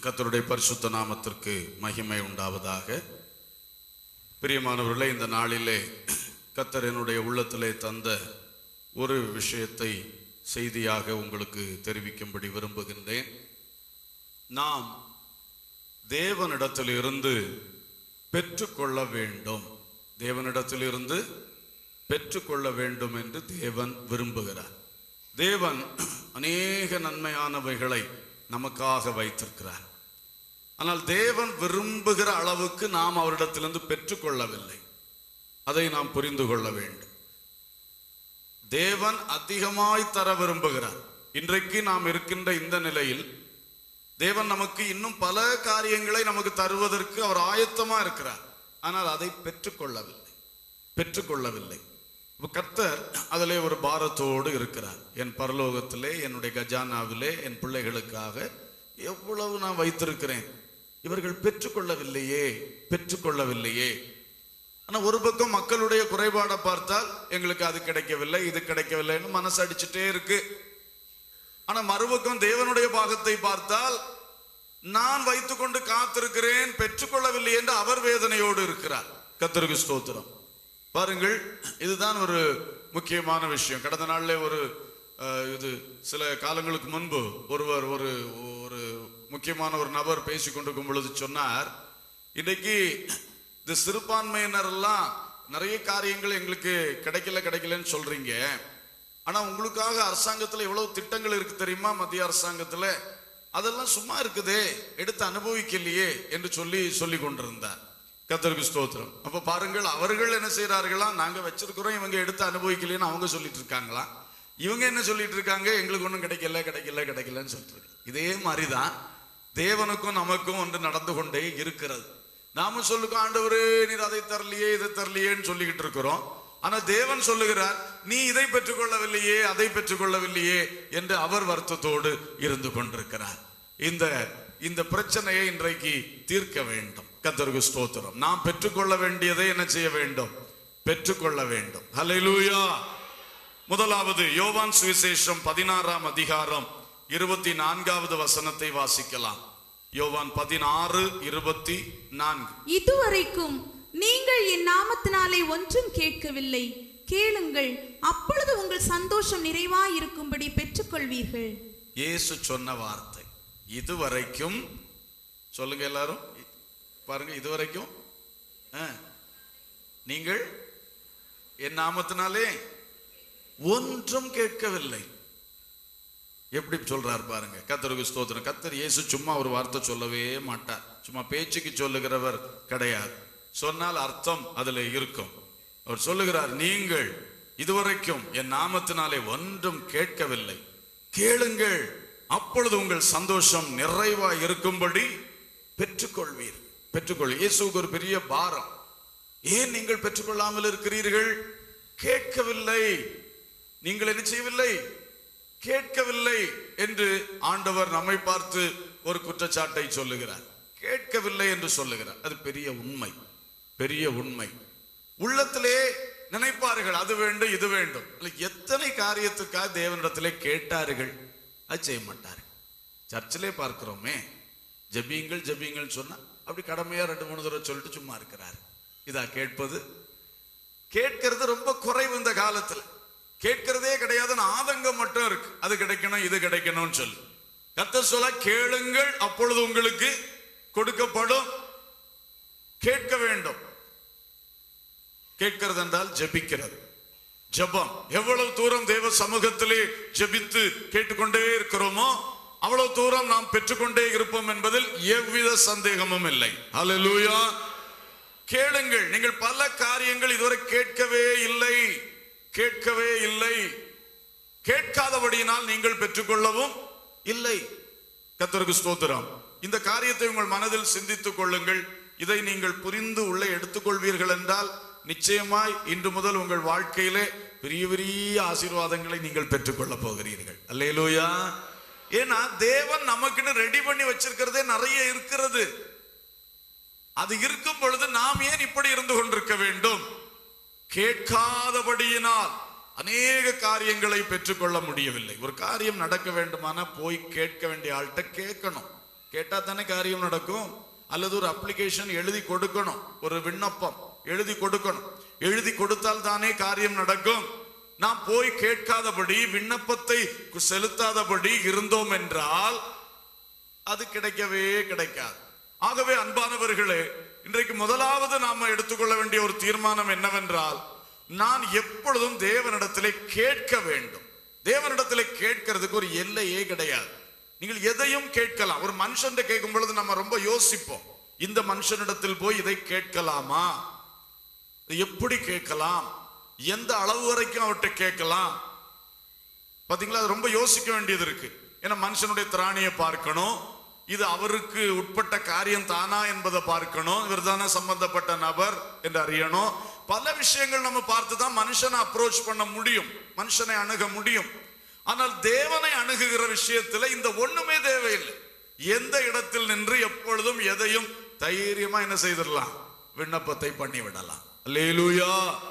கர்த்தருடைய பரிசுத்த நாமத்திற்கு மகிமை உண்டாவதாக பிரியமானவர்களே இந்த நாளிலே கர்த்தர் என்னுடைய உள்ளத்திலே தந்த ஒரு விஷயத்தை செய்தியாக உங்களுக்கு தெரிவிக்கும்படி விரும்புகின்றேன் நாம் தேவனிடத்திலிருந்து பெற்றுக்கொள்ள வேண்டும் தேவனிடத்திலிருந்து பெற்றுக்கொள்ள வேண்டும் என்று தேவன் விரும்புகிறார் தேவன் அநேக நன்மையானவைகளை நமக்காக வைத்திருக்கிறார் ஆனால் தேவன் விரும்புகிற அளவுக்கு நாம் அவரிடத்திலிருந்து பெற்றுக்கொள்ளவில்லை அதை நாம் புரிந்து கொள்ள வேண்டும் தேவன் அதிகமாய் தர விரும்புகிறார் இன்றைக்கு நாம் இருக்கின்ற இந்த நிலையில் தேவன் நமக்கு இன்னும் பல காரியங்களை நமக்கு தருவதற்கு அவர் ஆயத்தமா இருக்கிறார் ஆனால் அதை பெற்றுக்கொள்ளவில்லை பெற்றுக்கொள்ளவில்லை இப்ப கர்த்தர் அதிலே ஒரு பாரத்தோடு இருக்கிறார் என் பரலோகத்திலே என்னுடைய கஜானாவிலே என் பிள்ளைகளுக்காக எவ்வளவு நான் வைத்திருக்கிறேன் இவர்கள் பெற்றுக்கொள்ளவில்லையே பெற்றுக்கொள்ளவில்லையே ஆனா ஒரு பக்கம் மக்களுடைய குறைபாடை பார்த்தால் எங்களுக்கு அது கிடைக்கவில்லை இது கிடைக்கவில்லைன்னு மனசு அடிச்சுட்டே இருக்கு ஆனா மறுபக்கம் தேவனுடைய பாகத்தை பார்த்தால் நான் வைத்துக்கொண்டு காத்திருக்கிறேன் பெற்றுக்கொள்ளவில்லை என்று அவர் வேதனையோடு இருக்கிறார் கத்தருக்கு ஸ்தோத்திரம் பாருங்கள் இதுதான் ஒரு முக்கியமான விஷயம் கடந்த நாள்ல ஒரு அஹ், இது சில காலங்களுக்கு முன்பு ஒருவர் ஒரு ஒரு முக்கியமான ஒரு நபர் பேசிக் கொண்டிருக்கும் பொழுது சொன்னார் இன்னைக்கு இந்த சிறுபான்மையினர் எல்லாம் நிறைய காரியங்கள் எங்களுக்கு கிடைக்கல கிடைக்கலன்னு சொல்றீங்க ஆனா உங்களுக்காக அரசாங்கத்துல எவ்வளவு திட்டங்கள் இருக்கு தெரியுமா மத்திய அரசாங்கத்துல அதெல்லாம் சும்மா இருக்குதே எடுத்து அனுபவிக்கலையே என்று சொல்லி சொல்லி கொண்டிருந்தார் கத்தருக்கு ஸ்தோத்திரம் அப்ப பாருங்கள் அவர்கள் என்ன செய்யறார்களா நாங்க வச்சிருக்கிறோம் இவங்க எடுத்து அனுபவிக்கலைன்னு அவங்க சொல்லிட்டு இருக்காங்களா இவங்க என்ன சொல்லிட்டு இருக்காங்க எங்களுக்கு ஒன்றும் கிடைக்கல கிடைக்கல கிடைக்கலன்னு சொல்லிட்டு இருக்கு. இதே மாதிரிதான் தேவனுக்கும் நமக்கும் ஒன்று நடந்து கொண்டே இருக்கிறது நாம சொல்லுக்கோ ஆண்டவரே நீர் அதை தரலையே இதை தரலையேன்னு சொல்லிக்கிட்டு இருக்கிறோம் ஆனா தேவன் சொல்லுகிறார் நீ இதை பெற்றுக்கொள்ளவில்லையே அதை பெற்றுக்கொள்ளவில்லையே என்று அவர் வருத்தத்தோடு இருந்து கொண்டிருக்கிறார் இந்த இந்த பிரச்சனையை இன்றைக்கு தீர்க்க வேண்டும் கத்தருக்கு ஸ்தோத்திரம் நாம் பெற்றுக்கொள்ள வேண்டியதை என்ன செய்ய வேண்டும் பெற்றுக்கொள்ள வேண்டும் ஹalleluya முதலாவது யோவான் சுவிசேஷம் பதினாறாம் அதிகாரம் இருபத்தி நான்காவது வசனத்தை வாசிக்கலாம் யோவான் பதினாறு இருபத்தி நான்கு இதுவரைக்கும் நீங்கள் என் நாமத்தினாலே ஒன்றும் கேட்கவில்லை கேளுங்கள் அப்பொழுது உங்கள் சந்தோஷம் நிறைவாயிருக்கும்படி பெற்றுக்கொள்வீர்கள் இயேசு சொன்ன வார்த்தை இதுவரைக்கும் சொல்லுங்க எல்லாரும் பாருங்க இதுவரைக்கும் ஆ. நீங்கள் என் நாமத்தினாலே ஒன்றும் கேட்கவில்லை எப்படி சொல்றார் பாருங்க கத்தருக்கு ஸ்தோத்திரம் கத்தர் இயேசு சும்மா ஒரு வார்த்தை சொல்லவே மாட்டார் சும்மா பேச்சுக்கு சொல்லுகிறவர் கிடையாது சொன்னால் அர்த்தம் அதுல இருக்கும் அவர் சொல்லுகிறார் நீங்கள் இதுவரைக்கும் என் நாமத்தினாலே ஒன்றும் கேட்கவில்லை கேளுங்கள் அப்பொழுது உங்கள் சந்தோஷம் நிறைவா இருக்கும்படி பெற்றுக்கொள்வீர் பெற்றுக்கொள் இயேசுவுக்கு ஒரு பெரிய பாரம் ஏன் நீங்கள் பெற்றுக்கொள்ளாமல் இருக்கிறீர்கள் கேட்கவில்லை நீங்கள் என்ன செய்யவில்லை கேட்கவில்லை என்று ஆண்டவர் நம்மை பார்த்து ஒரு குற்றச்சாட்டை சொல்லுகிறார் கேட்கவில்லை என்று சொல்லுகிறார் அது பெரிய உண்மை பெரிய உண்மை உள்ளத்திலே நினைப்பார்கள் அது வேண்டும் இது வேண்டும் இல்ல, எத்தனை காரியத்துக்காக தேவனிடத்திலே கேட்டார்கள் அது செய்ய மாட்டார்கள் சர்ச்சிலே பார்க்கிறோமே ஜெபியுங்கள் ஜெபியுங்கள் சொன்னா அப்படி கடமையா ரெண்டு மூணு தடவை சொல்லிட்டு சும்மா இருக்கிறார் இதா கேட்பது கேட்கிறது ரொம்ப குறைவு இந்த காலத்துல கேட்கிறதே கிடையாதுன்னு ஆதங்கம் மட்டும் இருக்கு அது கிடைக்கணும் இது கிடைக்கணும்னு சொல்லி கர்த்தர் சொல்ல கேளுங்கள் அப்பொழுது உங்களுக்கு கொடுக்கப்படும் கேட்க வேண்டும் கேட்கிறது என்றால் ஜெபிக்கிறது ஜெபம் எவ்வளவு தூரம் தேவ சமூகத்திலே ஜெபித்து கேட்டுக்கொண்டே இருக்கிறோமோ அவ்வளவு தூரம் நாம் பெற்றுக்கொண்டே இருப்போம் என்பதில் எவ்வித சந்தேகமும் இல்லை ஹalleluya கேளுங்கள் நீங்கள் பல காரியங்கள் இதுவரை கேட்கவே இல்லை கேட்கவே இல்லை கேட்காதபடியினால் நீங்கள் பெற்றுக்கொள்ளவும் இல்லை கத்தருக்கு ஸ்தோத்திரம் இந்த காரியத்தை உங்கள் மனதில் சிந்தித்துக் கொள்ளுங்கள் இதை நீங்கள் புரிந்து உள்ளே எடுத்துக்கொள்வீர்கள் என்றால் நிச்சயமாய் இன்று முதல் உங்கள் வாழ்க்கையிலே பெரிய பெரிய ஆசீர்வாதங்களை நீங்கள் பெற்றுக்கொள்ளப் போகிறீர்கள் அல்லேலூயா ஏன்னா தேவன் நமக்குன்னு ரெடி பண்ணி வச்சிருக்கிறதே நிறைய இருக்கிறது அது இருக்கும் பொழுது நாம் ஏன் இப்படி இருந்து கொண்டிருக்க வேண்டும் கேட்காதபடியினால் அநேக காரியங்களை பெற்றுக்கொள்ள முடியவில்லை ஒரு காரியம் நடக்க வேண்டுமானா போய் கேட்க வேண்டிய ஆள்கிட்ட கேட்கணும் கேட்டா தானே காரியம் நடக்கும் அல்லது ஒரு அப்ளிகேஷன் எழுதி கொடுக்கணும் ஒரு விண்ணப்பம் எழுதி கொடுக்கணும் எழுதி கொடுத்தால் தானே காரியம் நடக்கும் நாம் போய் கேட்காதபடி விண்ணப்பத்தை செலுத்தாதபடி இருந்தோம் என்றால் அது கிடைக்கவே கிடைக்காது ஆகவே அன்பானவர்களே இன்றைக்கு முதலாவது நாம எடுத்துக்கொள்ள வேண்டிய ஒரு தீர்மானம் என்னவென்றால் நான் எப்பொழுதும் தேவனிடத்திலே கேட்க வேண்டும் தேவனிடத்திலே கேட்கிறதுக்கு ஒரு எல்லையே கிடையாது நீங்கள் எதையும் கேட்கலாம் ஒரு மனுஷன் கேட்கும் பொழுது நம்ம ரொம்ப யோசிப்போம் இந்த மனுஷனிடத்தில் போய் இதை கேட்கலாமா இதை எப்படி கேட்கலாம் எந்த அளவு வரைக்கும் அவர்கிட்ட கேட்கலாம் பாத்தீங்களா அது ரொம்ப யோசிக்க வேண்டியது இருக்கு ஏன்னா மனுஷனுடைய திராணியை பார்க்கணும் இது அவருக்கு உட்பட்ட காரியம் தானா என்பதை பார்க்கணும் இவர் தானே சம்பந்தப்பட்ட நபர் என்று அறியணும் பல விஷயங்கள் நம்ம பார்த்து தான் மனுஷனை அப்ரோச் பண்ண முடியும் மனுஷனை அணுக முடியும் ஆனால் தேவனை அணுகுகிற விஷயத்துல இந்த ஒண்ணுமே தேவையில்லை எந்த இடத்தில் நின்று எப்பொழுதும் எதையும் தைரியமா என்ன செய்திடலாம் விண்ணப்பத்தை பண்ணி விடலாம் அல்லேலூயா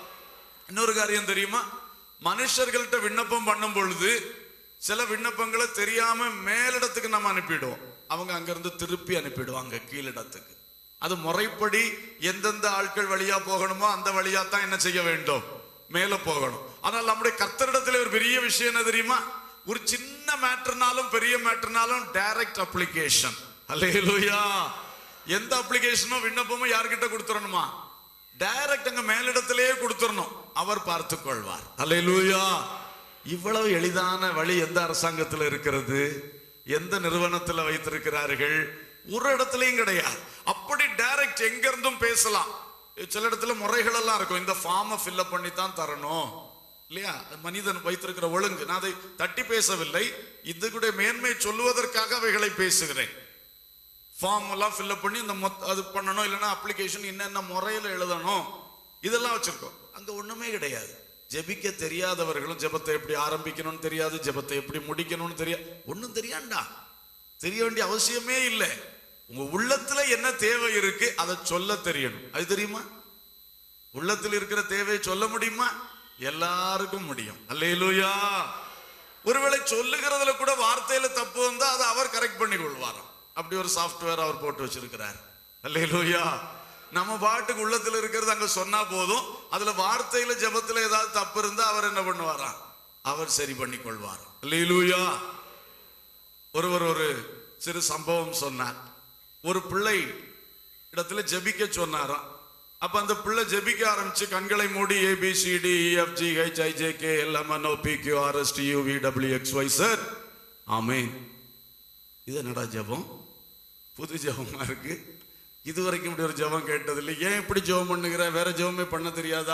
இன்னொரு காரியம் தெரியுமா மனுஷர்கள்ட்ட விண்ணப்பம் பண்ணும் பொழுது சில விண்ணப்பங்களை தெரியாம மேலிடத்துக்கு நம்ம அனுப்பிடுவோம் அவங்க அங்கிருந்து திருப்பி அனுப்பிடுவாங்க கீழிடத்துக்கு அது முறைப்படி எந்தெந்த ஆட்கள் வழியா போகணுமோ அந்த வழியா தான் என்ன செய்ய வேண்டும் மேல போகணும் ஆனால் நம்முடைய கர்த்தரிடத்துல ஒரு பெரிய விஷயம் என்ன தெரியுமா ஒரு சின்ன மேட்டர்னாலும் பெரிய மேட்டர்னாலும் டைரக்ட் அப்ளிகேஷன் அல்லேலூயா எந்த அப்ளிகேஷனும் விண்ணப்பமும் யார்கிட்ட கொடுத்துடணுமா டைரக்ட் அங்க மேலிடத்திலேயே கொடுத்துடணும் அவர் பார்த்துக் கொள்வார் அல்லேலூயா இவ்வளவு எளிதான வழி எந்த அரசாங்கத்தில் இருக்கிறது எந்த நிறுவனத்தில் வைத்திருக்கிறார்கள் ஒரு இடத்துலயும் கிடையாது அப்படி டைரக்ட் எங்க இருந்தும் பேசலாம் சில இடத்துல முறைகள் எல்லாம் இருக்கும் இந்த ஃபார்மை ஃபில்அப் பண்ணி தான் தரணும் இல்லையா மனிதன் வைத்திருக்கிற ஒழுங்கு நான் அதை தட்டி பேசவில்லை இதுக்குடைய மேன்மை சொல்லுவதற்காக அவைகளை பேசுகிறேன் ஃபார்ம் எல்லாம் ஃபில்அப் பண்ணி இந்த மொத்த அது பண்ணணும் இல்லைன்னா அப்ளிகேஷன் என்னென்ன முறையில் எழுதணும் இதெல்லாம் வச்சிருக்கோம் அங்க ஒண்ணுமே கிடையாது ஜெபிக்க தெரியாதவர்களும் ஜெபத்தை எப்படி ஆரம்பிக்கணும்னு தெரியாது ஜெபத்தை எப்படி முடிக்கணும்னு தெரியாது ஒண்ணும் தெரியாண்டா தெரிய வேண்டிய அவசியமே இல்லை உங்க உள்ளத்துல என்ன தேவை இருக்கு அதை சொல்ல தெரியணும் அது தெரியுமா உள்ளத்தில் இருக்கிற தேவையை சொல்ல முடியுமா எல்லாருக்கும் முடியும் அல்லேலூயா ஒருவேளை சொல்லுகிறதுல கூட வார்த்தையில தப்பு வந்தா அதை அவர் கரெக்ட் பண்ணி கொள்வாராம் அப்படி ஒரு சாஃப்ட்வேர் அவர் போட்டு வச்சிருக்கிறார் அல்லேலூயா நம்ம பாட்டுக்கு உள்ளத்துல இருக்கிறது அங்க சொன்னா போதும் அதுல வார்த்தையில ஜெபத்துல ஏதாவது தப்பு இருந்தா அவர் என்ன பண்ணுவாராம் அவர் சரி பண்ணி கொள்வார் அல்லேலூயா ஒருவர் ஒரு சிறு சம்பவம் சொன்னார் ஒரு பிள்ளை இடத்துல ஜெபிக்க சொன்னாராம் அப்ப அந்த பிள்ளை ஜெபிக்க ஆரம்பிச்சு கண்களை மூடி A B C D F G H I J K L M N O P Q R S T U V W X Y sir ஆமேன் இது என்னடா ஜெபம் புது ஜெபமா இருக்கு இது வரைக்கும் இப்படி ஒரு ஜெபம் கேட்டதில்லை ஏன் இப்படி ஜெபம் பண்ணுகிற வேற ஜெபமே பண்ண தெரியாதா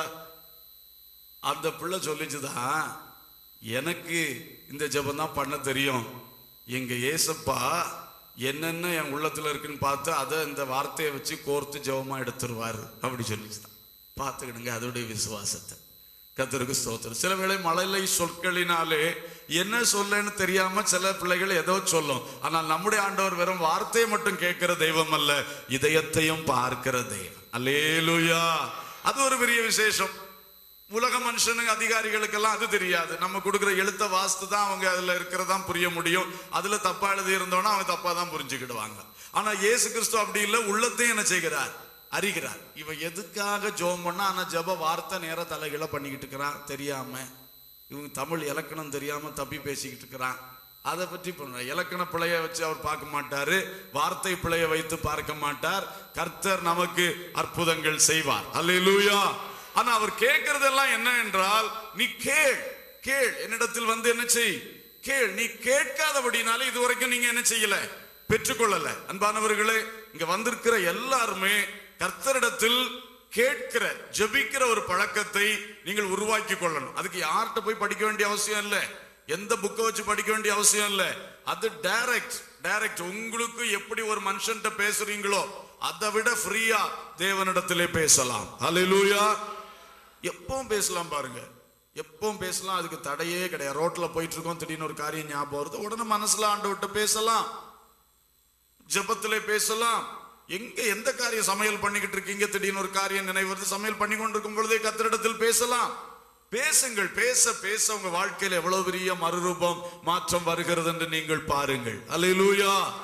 அந்த பிள்ளை சொல்லிச்சுதான் எனக்கு இந்த ஜெபம் தான் பண்ண தெரியும் எங்க ஏசப்பா என்னென்ன என் உள்ளத்துல இருக்குன்னு பார்த்து அதை இந்த வார்த்தையை வச்சு கோர்த்து ஜெபமா எடுத்துருவாரு அப்படி சொல்லிச்சுதான் பார்த்துக்கிடுங்க அதோடைய விசுவாசத்தை கத்தருக்கு ஸ்தோத்திரம் சில வேளை மழலை சொற்களினாலே என்ன சொல்லன்னு தெரியாம சில பிள்ளைகள் ஏதோ சொல்லும் ஆனால் நம்முடைய ஆண்டவர் வெறும் வார்த்தையை மட்டும் கேட்கிற தெய்வம் அல்ல இதயத்தையும் பார்க்கிற தெய்வம் அல்லேலூயா அது ஒரு பெரிய விசேஷம் உலக மனுஷனுக்கு அதிகாரிகளுக்கெல்லாம் அது தெரியாது நம்ம கொடுக்குற எழுத்த வாஸ்து தான் அவங்க அதுல இருக்கிறதா புரிய முடியும் அதுல தப்பா எழுதி இருந்தோம்னா அவங்க தப்பா தான் புரிஞ்சுக்கிடுவாங்க ஆனா இயேசு கிறிஸ்து அப்படி இல்லை உள்ளத்தையும் என்ன செய்கிறார் அறிகிறார் இவன் எதுக்காக ஜோம் பண்ணா ஆனா ஜப வார்த்தை நேர தலைகீழ பண்ணிக்கிட்டு இருக்கிறான் தெரியாம இவங்க தமிழ் இலக்கணம் தெரியாம தப்பி பேசிக்கிட்டு இருக்கிறான் அதை பற்றி பண்ண இலக்கண பிழைய வச்சு அவர் பார்க்க மாட்டாரு வார்த்தை பிழைய வைத்து பார்க்க மாட்டார் கர்த்தர் நமக்கு அற்புதங்கள் செய்வார் அல்லேலூயா ஆனா அவர் கேட்கறதெல்லாம் என்ன என்றால் நீ கேள் கேள் என்னிடத்தில் வந்து என்ன செய் கேள் நீ கேட்காதபடினாலே இதுவரைக்கும் நீங்க என்ன செய்யல பெற்றுக்கொள்ளல அன்பானவர்களே இங்க வந்திருக்கிற எல்லாருமே கர்த்தரிடத்தில் கேட்கிற ஜெபிக்கிற ஒரு பழக்கத்தை நீங்கள் உருவாக்கி கொள்ளணும் அதுக்கு யார்கிட்ட போய் படிக்க வேண்டிய அவசியம் இல்லை எந்த புக்கை வச்சு படிக்க வேண்டிய அவசியம் இல்லை அது டைரக்ட் டைரக்ட் உங்களுக்கு எப்படி ஒரு மனுஷன்ட்ட பேசுறீங்களோ அதை விட ஃப்ரீயா தேவனிடத்திலே பேசலாம் ஹalleluya எப்பவும் பேசலாம் பாருங்க எப்பவும் பேசலாம் அதுக்கு தடையே கிடையாது ரோட்ல போயிட்டு இருக்கோம் திடீர்னு ஒரு காரியம் ஞாபகம் வருது உடனே மனசுல ஆண்டு விட்டு பேசலாம் ஜெபத்திலே பேசலாம் எங்க எந்த காரியம் சமையல் பண்ணிக்கிட்டு இருக்கீங்க திடீர்னு ஒரு காரியம் நினைவு வருது சமையல் பண்ணி கொண்டிருக்கும் பொழுதே கத்திரிடத்தில் பேசலாம் பேசுங்கள் பேச பேச உங்க வாழ்க்கையில எவ்வளவு பெரிய மறுரூபம் மாற்றம் வருகிறது என்று நீங்கள் பாருங்கள் அல்லேலூயா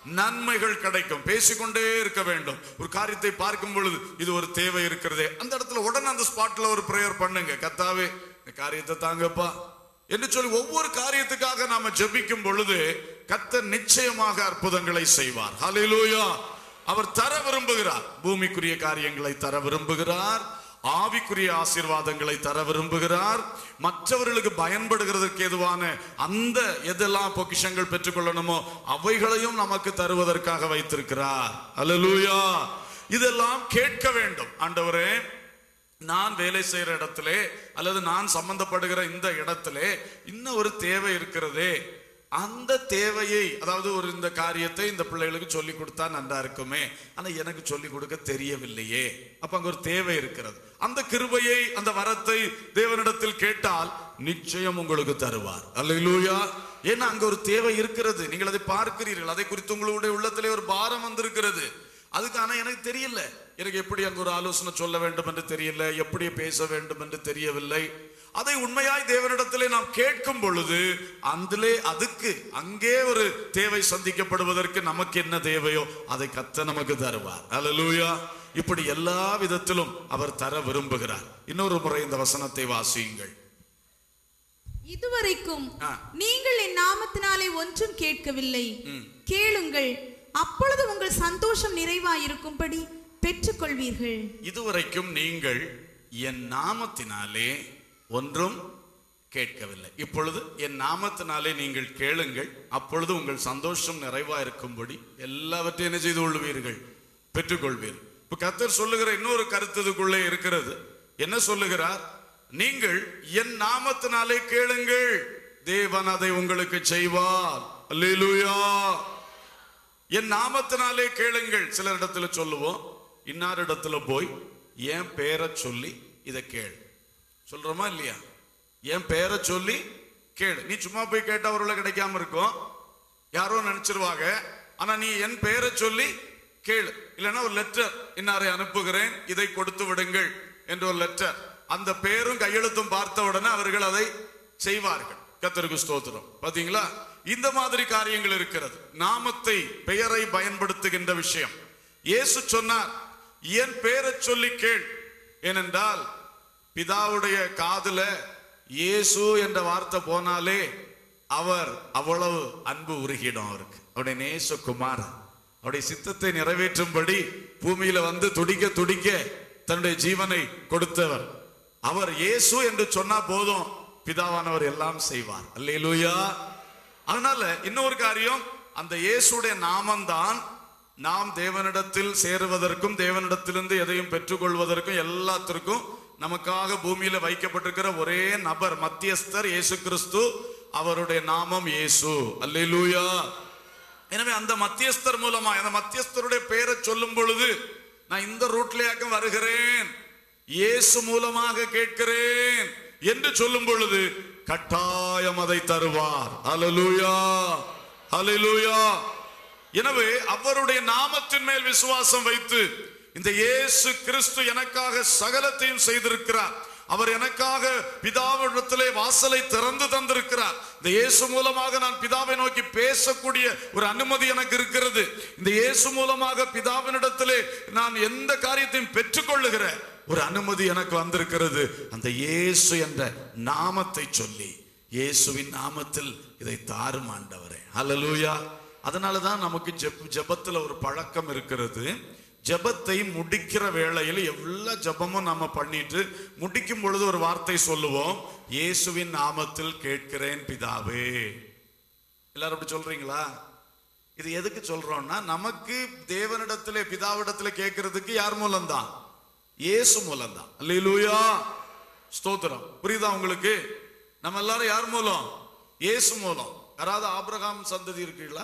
நன்மைகள் கிடைக்கும் பேசிக்கொண்டே இருக்க வேண்டும் ஒரு காரியத்தை பார்க்கும் பொழுது இது ஒரு தேவை இருக்கிறதே அந்த இடத்துல உடனே அந்த ஸ்பாட்ல ஒரு பிரேயர் பண்ணுங்க கத்தாவே இந்த காரியத்தை தாங்கப்பா என்று சொல்லி ஒவ்வொரு காரியத்துக்காக நாம ஜெபிக்கும் பொழுது கத்தர் நிச்சயமாக அற்புதங்களை செய்வார் ஹalleluya அவர் தர விரும்புகிறார் பூமிக்குரிய காரியங்களை தர விரும்புகிறார் ஆவிக்குரிய ஆசீர்வாதங்களை தர விரும்புகிறார் மற்றவர்களுக்கு பயன்படுகிறதற்கு ஏதுவான அந்த எதெல்லாம் பொக்கிஷங்கள் பெற்றுக்கொள்ளணுமோ அவைகளையும் நமக்கு தருவதற்காக வைத்திருக்கிறார் அல்லேலூயா இதெல்லாம் கேட்க வேண்டும் ஆண்டவரே நான் வேலை செய்யற இடத்திலே அல்லது நான் சம்பந்தப்படுகிற இந்த இடத்திலே இன்னும் ஒரு தேவை இருக்கிறதே அந்த தேவையை அதாவது ஒரு இந்த காரியத்தை இந்த பிள்ளைகளுக்கு சொல்லி கொடுத்தா நன்றா இருக்குமே ஆனா எனக்கு சொல்லி கொடுக்க தெரியவில்லையே அப்ப அங்க ஒரு தேவை இருக்கிறது அந்த கிருபையை அந்த வரத்தை தேவனிடத்தில் கேட்டால் நிச்சயம் உங்களுக்கு தருவார் அல்லேலூயா ஏன்னா அங்க ஒரு தேவை இருக்கிறது நீங்கள் அதை பார்க்கிறீர்கள் அதை குறித்து உங்களுடைய உள்ளத்திலே ஒரு பாரம் வந்திருக்கிறது அதுக்கு ஆனா எனக்கு தெரியல எனக்கு எப்படி அங்க ஒரு ஆலோசனை சொல்ல வேண்டும் என்று தெரியல எப்படி பேச வேண்டும் என்று தெரியவில்லை அதை உண்மையாய் தேவனிடத்திலே நாம் கேட்கும் பொழுது அதிலே அதுக்கு அங்கே ஒரு தேவை சந்திக்கப்படுவதற்கு நமக்கு என்ன தேவையோ அதை கத்த நமக்கு தருவார் அல்லேலூயா இப்படி எல்லா விதத்திலும் அவர் தர விரும்புகிறார் இன்னொரு முறை இந்த வசனத்தை வாசியுங்கள் இதுவரைக்கும் ஆ. நீங்கள் என் நாமத்தினாலே ஒன்றும் கேட்கவில்லை கேளுங்கள் அப்பொழுது உங்கள் சந்தோஷம் நிறைவாயிருக்கும்படி பெற்றுக்கொள்வீர்கள் இதுவரைக்கும் நீங்கள் என் நாமத்தினாலே ஒன்றும் கேட்கவில்லை இப்பொழுது என் நாமத்தினாலே நீங்கள் கேளுங்கள் அப்பொழுது உங்கள் சந்தோஷம் நிறைவா இருக்கும்படி எல்லாவற்றையும் என்ன செய்து கொள்வீர்கள் பெற்றுக்கொள்வீர்கள் இப்ப கத்தர் சொல்லுகிற இன்னொரு கருத்து இதுக்குள்ளே இருக்கிறது என்ன சொல்லுகிறார் நீங்கள் என் நாமத்தினாலே கேளுங்கள் தேவன் அதை உங்களுக்கு செய்வார் அல்லேலூயா என் நாமத்தினாலே கேளுங்கள் சிலர் இடத்துல சொல்லுவோம் இன்னார் இடத்துல போய் என் பேரை சொல்லி இதை கேள் சொல்றோமா இல்லையா என் பேரை சொல்லி கேளு நீ சும்மா போய் கேட்டா அவர்களை கிடைக்காம இருக்கும் யாரோ நினைச்சிருவாங்க ஆனா நீ என் பெயரை சொல்லி கேளு இல்லைன்னா ஒரு லெட்டர் இன்னாரை அனுப்புகிறேன் இதை கொடுத்து விடுங்கள் என்ற ஒரு லெட்டர் அந்த பேரும் கையெழுத்தும் பார்த்த உடனே அவர்கள் அதை செய்வார்கள் கத்தருக்கு ஸ்தோத்திரம் பாத்தீங்களா இந்த மாதிரி காரியங்கள் இருக்கிறது நாமத்தை பெயரை பயன்படுத்துகின்ற விஷயம் இயேசு சொன்னார் என் பெயரை சொல்லி கேள் ஏனென்றால் பிதாவுடைய காதுல இயேசு என்ற வார்த்தை போனாலே அவர் அவ்வளவு அன்பு உருகிடும் அவருக்கு அவருடைய நேசகுமாரன் அவருடைய சித்தத்தை நிறைவேற்றும்படி பூமியில வந்து துடிக்க துடிக்க தன்னுடைய ஜீவனை கொடுத்தவர் அவர் இயேசு என்று சொன்னா போதும் பிதாவானவர் எல்லாம் செய்வார் அல்லேலூயா அதனால இன்னொரு காரியம் அந்த இயேசுடைய நாமம்தான் நாம் தேவனிடத்தில் சேருவதற்கும் தேவனிடத்திலிருந்து எதையும் பெற்றுக்கொள்வதற்கும் எல்லாத்திற்கும் நமக்காக பூமியில வைக்கப்பட்டிருக்கிற ஒரே நபர் மத்தியஸ்தர் இயேசு கிறிஸ்து அவருடைய நாமம் இயேசு அல்லேலூயா எனவே அந்த மத்தியஸ்தர் மூலமா அந்த மத்தியஸ்தருடைய பெயரை சொல்லும் பொழுது நான் இந்த ரூட்லயாக்கம் வருகிறேன் இயேசு மூலமாக கேட்கிறேன் என்று சொல்லும் பொழுது கட்டாயம் அதை தருவார் அல்லேலூயா அல்லேலூயா எனவே அவருடைய நாமத்தின் மேல் விசுவாசம் வைத்து இந்த இயேசு கிறிஸ்து எனக்காக சகலத்தையும் செய்திருக்கிறார் அவர் எனக்காக பிதாவிடத்திலே வாசலை திறந்து தந்திருக்கிறார் இந்த இயேசு மூலமாக நான் பிதாவை நோக்கி பேசக்கூடிய ஒரு அனுமதி எனக்கு இருக்கிறது இந்த இயேசு மூலமாக பிதாவினிடத்திலே நான் எந்த காரியத்தையும் பெற்றுக்கொள்ளுகிற ஒரு அனுமதி எனக்கு வந்திருக்கிறது அந்த இயேசு என்ற நாமத்தை சொல்லி இயேசுவின் நாமத்தில் இதை தாரும் ஆண்டவரே ஹalleluya அதனால தான் நமக்கு ஜெப ஜெபத்துல ஒரு பழக்கம் இருக்கிறது ஜெபத்தை முடிக்கிற வேளையில் எவ்வளவு ஜெபமும் நம்ம பண்ணிட்டு முடிக்கும் பொழுது ஒரு வார்த்தை சொல்லுவோம் இயேசுவின் நாமத்தில் கேட்கிறேன் பிதாவே எல்லாரும் அப்படி சொல்றீங்களா இது எதுக்கு சொல்றோம்னா நமக்கு தேவனிடத்திலே பிதாவிடத்திலே கேட்கறதுக்கு யார் மூலம்தான் இயேசு மூலம்தான் அல்லேலூயா ஸ்தோத்திரம் புரியுதா உங்களுக்கு நம்ம எல்லாரும் யார் மூலம் இயேசு மூலம் யாராவது ஆபிரகாம் சந்ததி இருக்கீங்களா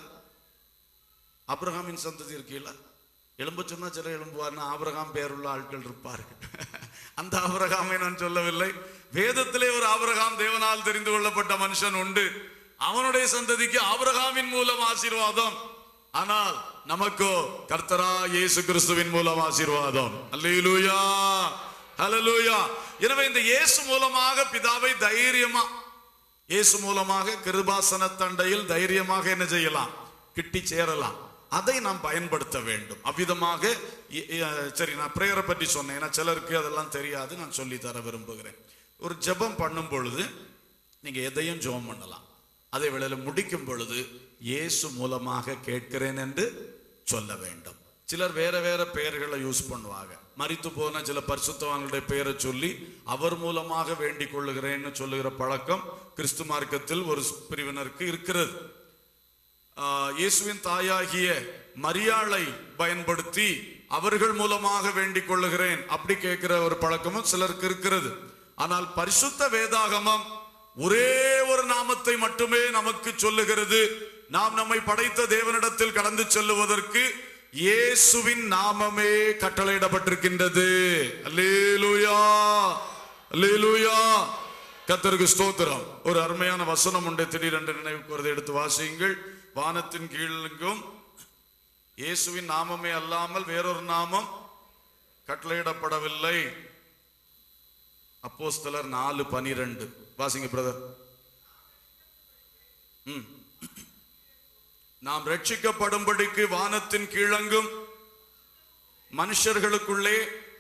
ஆபிரகாமின் சந்ததி இருக்கீங்களா எலும்ப சொன்னா சில எலும்புவார்னா ஆபிரகாம் பேருள்ள ஆட்கள் இருப்பார்கள் அந்த ஆபிரகாமை நான் சொல்லவில்லை வேதத்திலே ஒரு ஆபிரகாம் தேவனால் தெரிந்து கொள்ளப்பட்ட மனுஷன் உண்டு அவனுடைய சந்ததிக்கு ஆபிரகாமின் மூலம் ஆசீர்வாதம் ஆனால் நமக்கோ கர்த்தரா இயேசு கிறிஸ்துவின் மூலம் ஆசீர்வாதம் அல்லேலூயா ஹalleluya எனவே இந்த இயேசு மூலமாக பிதாவை தைரியமா இயேசு மூலமாக கிருபாசன தண்டையில் தைரியமாக என்ன செய்யலாம் கிட்டி சேரலாம் அதை நாம் பயன்படுத்த வேண்டும் அவ்விதமாக இ- இ- சரி நான் பிரேயரை பற்றி சொன்னேன் ஏன்னா சிலருக்கு அதெல்லாம் தெரியாது நான் சொல்லி தர விரும்புகிறேன் ஒரு ஜெபம் பண்ணும் பொழுது நீங்க எதையும் ஜெபம் பண்ணலாம் அதே வேளையில முடிக்கும் பொழுது இயேசு மூலமாக கேட்கிறேன் என்று சொல்ல வேண்டும் சிலர் வேற வேற பெயர்களை யூஸ் பண்ணுவாங்க மரித்து போன சில பரிசுத்தவான்களுடைய பெயரை சொல்லி அவர் மூலமாக வேண்டிக் கொள்ளுகிறேன்னு சொல்லுகிற பழக்கம் கிறிஸ்து மார்க்கத்தில் ஒரு பிரிவினருக்கு இருக்கிறது ஆஹ், இயேசுவின் தாயாகிய மரியாளை பயன்படுத்தி அவர்கள் மூலமாக வேண்டிக் கொள்ளுகிறேன் அப்படி கேட்கிற ஒரு பழக்கமும் சிலருக்கு இருக்கிறது ஆனால் பரிசுத்த வேதாகமம் ஒரே ஒரு நாமத்தை மட்டுமே நமக்கு சொல்லுகிறது நாம் நம்மை படைத்த தேவனிடத்தில் கடந்து செல்லுவதற்கு இயேசுவின் நாமமே கட்டளையிடப்பட்டிருக்கின்றது அல்லேலூயா அல்லேலூயா கர்த்தருக்கு ஸ்தோத்திரம் ஒரு அருமையான வசனம் உண்டு திடீரென்று நினைவுக்கு வருது எடுத்து வாசியுங்கள் வானத்தின் கீழெங்கும் இயேசுவின் நாமமே அல்லாமல் வேறொரு நாமம் கட்டளையிடப்படவில்லை அப்போஸ்தலர் நாலு பனிரெண்டு வாசிங்க பிரதர் ம். நாம் ரட்சிக்கப்படும்படிக்கு வானத்தின் கீழங்கும் மனுஷர்களுக்குள்ளே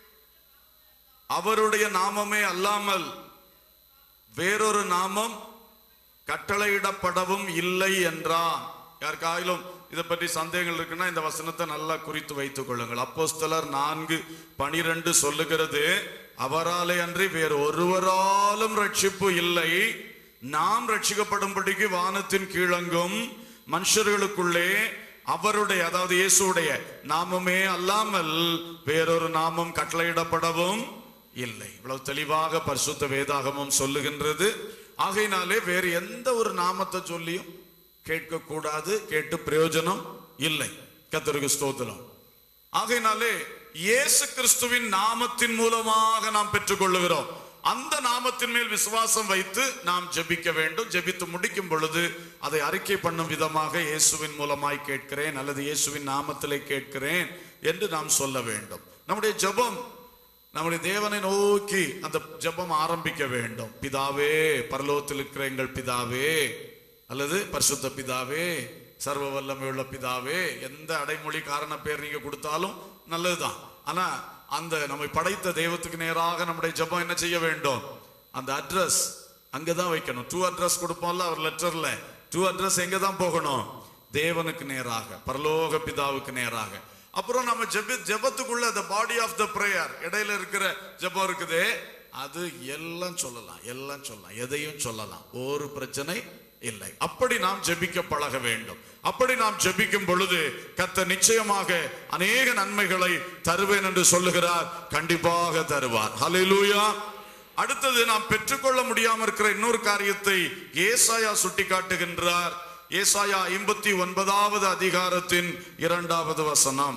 அவருடைய நாமமே அல்லாமல் வேறொரு நாமம் கட்டளையிடப்படவும் இல்லை என்றான் யாருக்காயிலும் இதை பற்றி சந்தேகங்கள் இருக்குன்னா இந்த வசனத்தை நல்லா குறித்து வைத்துக் கொள்ளுங்கள் அப்போஸ்தலர் நான்கு பனிரெண்டு சொல்லுகிறது அவராலே அன்றி வேறு ஒருவராலும் ரட்சிப்பு இல்லை நாம் ரட்சிக்கப்படும்படிக்கு வானத்தின் கீழங்கும் மனுஷர்களுக்குள்ளே அவருடைய அதாவது இயேசுடைய நாமமே அல்லாமல் வேறொரு நாமம் கட்டளையிடப்படவும் இல்லை இவ்வளவு தெளிவாக பரிசுத்த வேதாகமும் சொல்லுகின்றது ஆகையினாலே வேறு எந்த ஒரு நாமத்தை சொல்லியும் கேட்க கூடாது கேட்டு பிரயோஜனம் இல்லை கத்தருக்கு ஸ்தோத்திரம் ஆகையினாலே இயேசு கிறிஸ்துவின் நாமத்தின் மூலமாக நாம் பெற்றுக்கொள்ளுகிறோம் அந்த நாமத்தின் மேல் விசுவாசம் வைத்து நாம் ஜெபிக்க வேண்டும் ஜெபித்து முடிக்கும் பொழுது அதை அறிக்கை பண்ணும் விதமாக இயேசுவின் மூலமாய் கேட்கிறேன் அல்லது இயேசுவின் நாமத்திலே கேட்கிறேன் என்று நாம் சொல்ல வேண்டும் நம்முடைய ஜெபம் நம்முடைய தேவனை நோக்கி அந்த ஜெபம் ஆரம்பிக்க வேண்டும் பிதாவே பரலோகத்தில் இருக்கிற எங்கள் பிதாவே அல்லது பரிசுத்த பிதாவே சர்வ வல்லமை உள்ள பிதாவே எந்த அடைமொழி காரண பேர் நீங்க கொடுத்தாலும் நல்லதுதான் ஆனா அந்த நம்மை படைத்த தெய்வத்துக்கு நேராக நம்முடைய ஜெபம் என்ன செய்ய வேண்டும் அந்த அட்ரஸ் அங்கதான் வைக்கணும் டூ அட்ரஸ் கொடுப்போம்ல ஒரு லெட்டர்ல டூ அட்ரஸ் எங்க தான் போகணும் தேவனுக்கு நேராக பரலோக பிதாவுக்கு நேராக அப்புறம் நம்ம ஜெப ஜெபத்துக்குள்ள the body of the prayer இடையில இருக்கிற ஜெபம் இருக்குதே அது எல்லாம் சொல்லலாம் எல்லாம் சொல்லலாம் எதையும் சொல்லலாம் ஒரு பிரச்சனை இல்லை அப்படி நாம் ஜெபிக்க பழக வேண்டும் அப்படி நாம் ஜெபிக்கும் பொழுது கர்த்தர் நிச்சயமாக அநேக நன்மைகளை தருவேன் என்று சொல்லுகிறார் கண்டிப்பாக தருவார் ஹalleluya அடுத்தது நாம் பெற்றுக்கொள்ள முடியாம இருக்கிற இன்னொரு காரியத்தை ஏசாயா சுட்டி காட்டுகின்றார் ஏசாயா ஐம்பத்தி ஒன்பதாவது அதிகாரத்தின் இரண்டாவது வசனம்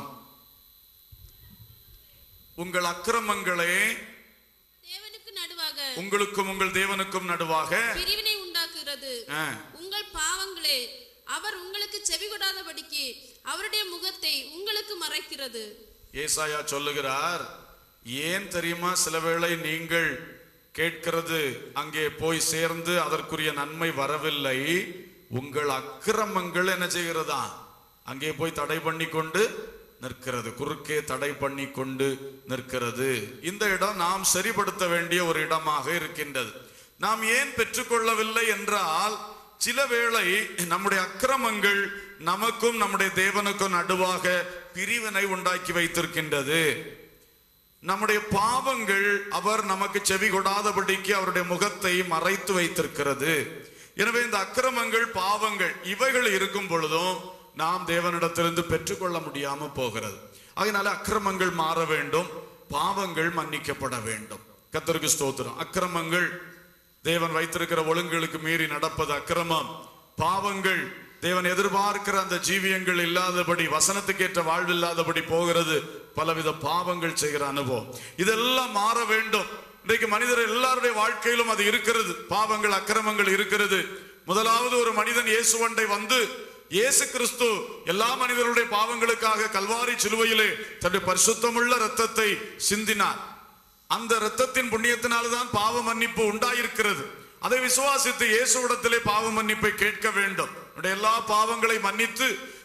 உங்கள் அக்கிரமங்களே தேவனுக்கு நடுவாக உங்களுக்கும் உங்கள் தேவனுக்கும் நடுவாக பிரிவினை உண்டாக்குகிறது ஆ, உங்கள் பாவங்களே அவர் உங்களுக்கு செவி கொடாதபடிக்கு அவருடைய முகத்தை உங்களுக்கு மறைக்கிறது ஏசாயா சொல்லுகிறார் ஏன் தெரியுமா சில வேளை நீங்கள் கேட்கிறது அங்கே போய் சேர்ந்து அதற்குரிய நன்மை வரவில்லை உங்கள் அக்கிரமங்கள் என்ன செய்கிறதா அங்கே போய் தடை பண்ணி கொண்டு நிற்கிறது குறுக்கே தடை பண்ணி கொண்டு நிற்கிறது இந்த இடம் நாம் சரிப்படுத்த வேண்டிய ஒரு இடமாக இருக்கின்றது நாம் ஏன் பெற்றுக்கொள்ளவில்லை என்றால் சில வேளை நம்முடைய அக்கிரமங்கள் நமக்கும் நம்முடைய தேவனுக்கும் நடுவாக பிரிவினை உண்டாக்கி வைத்திருக்கின்றது நம்முடைய பாவங்கள் அவர் நமக்கு செவி கொடாதபடிக்கு அவருடைய முகத்தை மறைத்து வைத்திருக்கிறது எனவே இந்த அக்கிரமங்கள் பாவங்கள் இவைகள் இருக்கும் பொழுதும் நாம் தேவனிடத்திலிருந்து பெற்றுக்கொள்ள முடியாம போகிறது அதனால அக்கிரமங்கள் மாற வேண்டும் பாவங்கள் மன்னிக்கப்பட வேண்டும் கத்தருக்கு ஸ்தோத்திரம் அக்கிரமங்கள் தேவன் வைத்திருக்கிற ஒழுங்குகளுக்கு மீறி நடப்பது அக்கிரமம் பாவங்கள் தேவன் எதிர்பார்க்கிற அந்த ஜீவியங்கள் இல்லாதபடி வசனத்துக்கேற்ற வாழ்வு இல்லாதபடி போகிறது பலவித பாவங்கள் செய்கிற அனுபவம் இதெல்லாம் மாற வேண்டும் இன்றைக்கு மனிதர் எல்லாருடைய வாழ்க்கையிலும் அது இருக்கிறது பாவங்கள் அக்கிரமங்கள் இருக்கிறது முதலாவது ஒரு மனிதன் இயேசுவண்டை வந்து இயேசு கிறிஸ்து எல்லா மனிதருடைய பாவங்களுக்காக கல்வாரி சிலுவையிலே தன்னுடைய பரிசுத்தமுள்ள இரத்தத்தை சிந்தினார் அந்த இரத்தத்தின் புண்ணியத்தினால்தான் பாவ மன்னிப்பு உண்டாயிருக்கிறது அதை விசுவாசித்து இயேசுவிடத்திலே பாவ மன்னிப்பை கேட்க வேண்டும் நம்முடைய எல்லா பாவங்களை மன்னித்து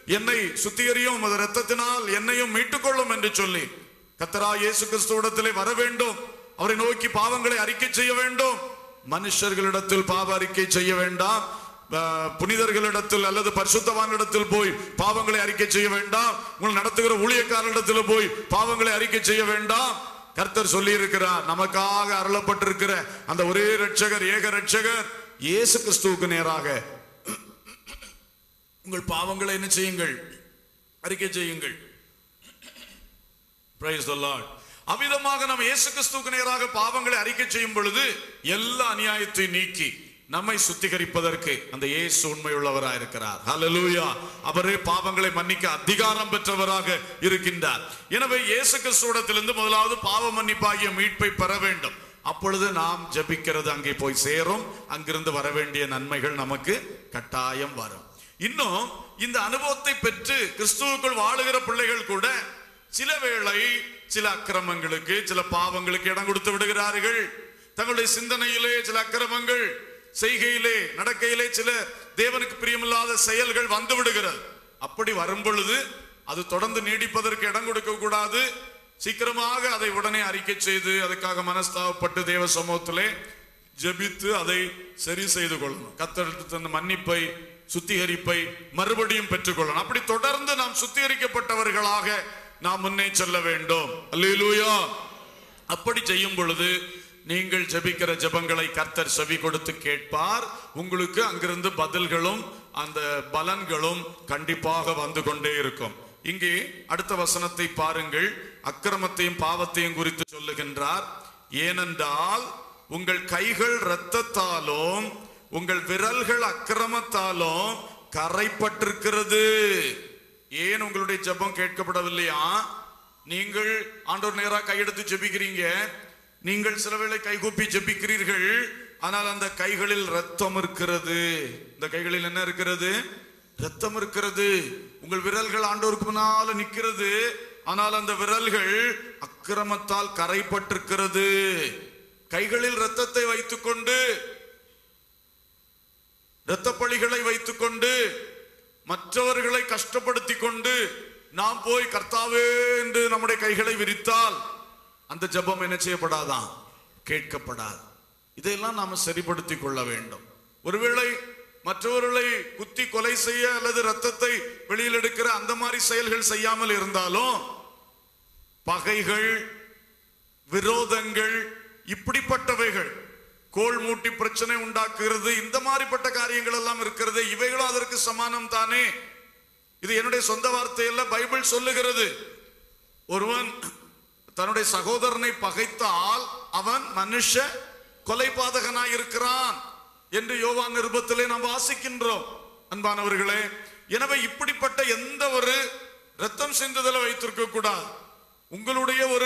என்னை சுத்திகரியும் உமது இரத்தத்தினால் என்னையும் மீட்டுக்கொள்ளும் என்று சொல்லி கத்தரா இயேசு கிறிஸ்துவிடத்திலே வர வேண்டும் அவரை நோக்கி பாவங்களை அறிக்கை செய்ய வேண்டும் மனுஷர்களிடத்தில் பாவ அறிக்கை செய்ய வேண்டாம் அஹ், புனிதர்களிடத்தில் அல்லது பரிசுத்தவான்களிடத்தில் போய் பாவங்களை அறிக்கை செய்ய வேண்டாம் உங்கள் நடத்துகிற ஊழியக்காரரிடத்தில் போய் பாவங்களை அறிக்கை செய்ய வேண்டாம் கர்த்தர் சொல்லி இருக்கிறார் நமக்காக அருளப்பட்டிருக்கிற அந்த ஒரே ரட்சகர் ஏக ரட்சகர் இயேசு கிறிஸ்துவுக்கு நேராக உங்கள் பாவங்களை என்ன செய்யுங்கள் அறிக்கை செய்யுங்கள் Praise the Lord. அவ்விதமாக நாம் இயேசு கிறிஸ்துவுக்கு நேராக பாவங்களை அறிக்கை செய்யும் பொழுது எல்லா அநியாயத்தை நீக்கி நம்மை சுத்திகரிப்பதற்கு அந்த இயேசு உண்மையுள்ளவராக இருக்கிறார் ஹalleluya அவரே பாவங்களை மன்னிக்க அதிகாரம் பெற்றவராக இருக்கின்றார் எனவே இயேசு கிறிஸ்துவிடத்திலிருந்து முதலாவது பாவ மன்னிப்பாகிய மீட்பை பெற வேண்டும் அப்பொழுது நாம் ஜெபிக்கிறது அங்கே போய் சேரும் அங்கிருந்து வர வேண்டிய நன்மைகள் நமக்கு கட்டாயம் வரும் இன்னும் இந்த அனுபவத்தை பெற்று கிறிஸ்துவுக்குள் வாழுகிற பிள்ளைகள் கூட சில வேளை சில அக்கிரமங்களுக்கு சில பாவங்களுக்கு இடம் கொடுத்து விடுகிறார்கள் தங்களுடைய சிந்தனையிலே சில அக்கிரமங்கள் செய்கையிலே நடக்கையிலே சில தேவனுக்கு பிரியமில்லாத செயல்கள் வந்து விடுகிறது அப்படி வரும் பொழுது அது தொடர்ந்து நீடிப்பதற்கு இடம் கொடுக்க கூடாது சீக்கிரமாக அதை உடனே அறிக்கை செய்து அதுக்காக மனஸ்தாபப்பட்டு தேவ சமூகத்திலே ஜெபித்து அதை சரி செய்து கொள்ளணும் கத்தெடுத்து தந்த மன்னிப்பை சுத்திகரிப்பை மறுபடியும் பெற்றுக்கொள்ளணும் அப்படி தொடர்ந்து நாம் சுத்திகரிக்கப்பட்டவர்களாக நாம் முன்னே செல்ல வேண்டும் அல்லேலூயா அப்படி செய்யும் பொழுது நீங்கள் ஜெபிக்கிற ஜெபங்களை கர்த்தர் செவி கொடுத்து கேட்பார் உங்களுக்கு அங்கிருந்து பதில்களும் அந்த பலன்களும் கண்டிப்பாக வந்து கொண்டே இருக்கும் இங்கே அடுத்த வசனத்தை பாருங்கள் அக்கிரமத்தையும் பாவத்தையும் குறித்து சொல்லுகின்றார் ஏனென்றால் உங்கள் கைகள் இரத்தத்தாலும் உங்கள் விரல்கள் அக்கிரமத்தாலும் கரைப்பட்டிருக்கிறது ஏன் உங்களுடைய ஜெபம் கேட்கப்படவில்லையா நீங்கள் ஆண்டவர் நேரா கையெடுத்து ஜெபிக்கிறீங்க நீங்கள் சில வேளை கைகூப்பி ஜெபிக்கிறீர்கள் ஆனால் அந்த கைகளில் ரத்தம் இருக்கிறது இந்த கைகளில் என்ன இருக்கிறது ரத்தம் இருக்கிறது உங்கள் விரல்கள் ஆண்டவருக்கு முன்னால நிக்கிறது ஆனால் அந்த விரல்கள் அக்கிரமத்தால் கரைப்பட்டிருக்கிறது கைகளில் ரத்தத்தை வைத்துக்கொண்டு இரத்தப்பழிகளை வைத்துக்கொண்டு மற்றவர்களை கஷ்டப்படுத்தி கொண்டு நாம் போய் கர்த்தாவே என்று நம்முடைய கைகளை விரித்தால் அந்த ஜெபம் என்ன செய்யப்படாதான் கேட்கப்படாது இதையெல்லாம் நாம சரிப்படுத்திக் கொள்ள வேண்டும் ஒருவேளை மற்றவர்களை குத்தி கொலை செய்ய அல்லது ரத்தத்தை வெளியில் எடுக்கிற அந்த மாதிரி செயல்கள் செய்யாமல் இருந்தாலும் பகைகள் விரோதங்கள் இப்படிப்பட்டவைகள் கோல் மூட்டி பிரச்சனை உண்டாக்குகிறது இந்த மாதிரிப்பட்ட காரியங்கள் எல்லாம் இருக்கிறது இவைகளும் அதற்கு சமானம் தானே இது என்னுடைய சொந்த வார்த்தையல்ல பைபிள் சொல்லுகிறது ஒருவன் தன்னுடைய சகோதரனை பகைத்தால் அவன் மனுஷ கொலைபாதகனாய் இருக்கிறான் என்று யோவான் நிருபத்திலே நாம் வாசிக்கின்றோம் அன்பானவர்களே எனவே இப்படிப்பட்ட எந்த ஒரு ரத்தம் சிந்துதலை வைத்திருக்க கூடாது உங்களுடைய ஒரு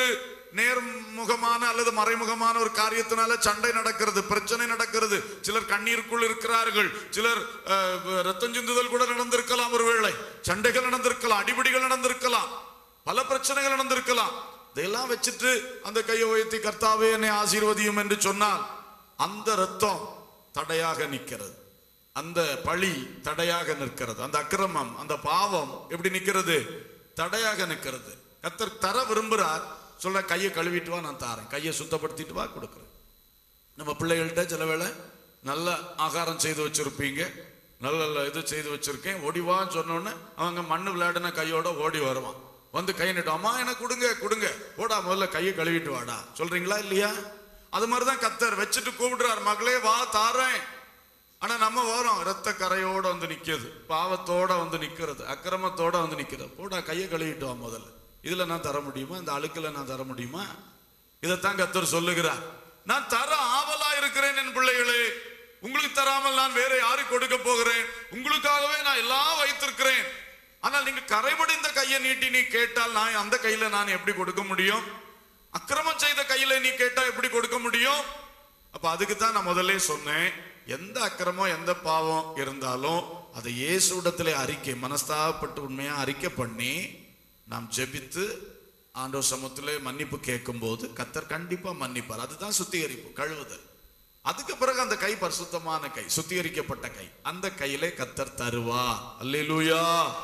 நேர்முகமான அல்லது மறைமுகமான ஒரு காரியத்தினால சண்டை நடக்கிறது பிரச்சனை நடக்கிறது சிலர் கண்ணீருக்குள் இருக்கிறார்கள் சிலர் அஹ், ரத்தம் சிந்துதல் கூட நடந்திருக்கலாம் ஒருவேளை சண்டைகள் நடந்திருக்கலாம் அடிபிடிகள் நடந்திருக்கலாம் பல பிரச்சனைகள் நடந்திருக்கலாம் இதெல்லாம் வச்சுட்டு அந்த கையை உயர்த்தி கர்த்தாவே என்னை ஆசீர்வதியும் என்று சொன்னால் அந்த ரத்தம் தடையாக நிற்கிறது அந்த பழி தடையாக நிற்கிறது அந்த அக்கிரமம் அந்த பாவம் எப்படி நிற்கிறது தடையாக நிற்கிறது கர்த்தர் தர விரும்புறார் சொல்ல கையை கழுவிட்டு வா நான் தாரேன் கையை சுத்தப்படுத்திட்டு வா கொடுக்குறேன் நம்ம பிள்ளைகள்கிட்ட சில வேளை நல்ல ஆகாரம் செய்து வச்சிருப்பீங்க நல்ல நல்ல இது செய்து வச்சிருக்கேன் ஓடிவான்னு சொன்ன உடனே அவங்க மண்ணு விளையாடின கையோட ஓடி வருவான் வந்து கை நீட்டும் அம்மா எனக்கு கொடுங்க கொடுங்க போடா முதல்ல கையை கழுவிட்டு வாடா சொல்றீங்களா இல்லையா அது மாதிரிதான் கத்தர் வச்சுட்டு கூப்பிடுறார் மகளே வா தாரேன் ஆனா நம்ம வரோம் ரத்த கரையோட வந்து நிக்கிறது பாவத்தோட வந்து நிக்கிறது அக்கிரமத்தோட வந்து நிக்கிறது போடா கையை கழுவிட்டு வா முதல்ல இதுல நான் தர முடியுமா இந்த அழுக்குல நான் தர முடியுமா இதைத்தான் கத்தர் சொல்லுகிறார் நான் தர ஆவலா இருக்கிறேன் என் பிள்ளைகளே உங்களுக்கு தராமல் நான் வேற யாருக்கு கொடுக்க போகிறேன் உங்களுக்காகவே நான் எல்லாம் வைத்திருக்கிறேன் ஆனால் நீங்க கரைபடிந்த கையை நீட்டி நீ கேட்டால் நான் அந்த கையில நான் எப்படி கொடுக்க முடியும் அக்கிரமம் செய்த கையில நீ கேட்டா எப்படி கொடுக்க முடியும் அப்ப அதுக்கு தான் நான் முதல்ல சொன்னேன் எந்த அக்கிரமம் எந்த பாவம் இருந்தாலும் அதை இயேசுடத்திலே அறிக்கை மனஸ்தாபப்பட்டு உண்மையா அறிக்கை பண்ணி நாம் ஜெபித்து ஆண்டவர் சமூகத்திலே மன்னிப்பு கேட்கும்போது கத்தர் கண்டிப்பா மன்னிப்பார் அதுதான் சுத்திகரிப்பு கழுவுதல் அதுக்கு பிறகு அந்த கை பரிசுத்தமான கை சுத்திகரிக்கப்பட்ட கை அந்த கையிலே கத்தர் தருவா அல்லேலூயா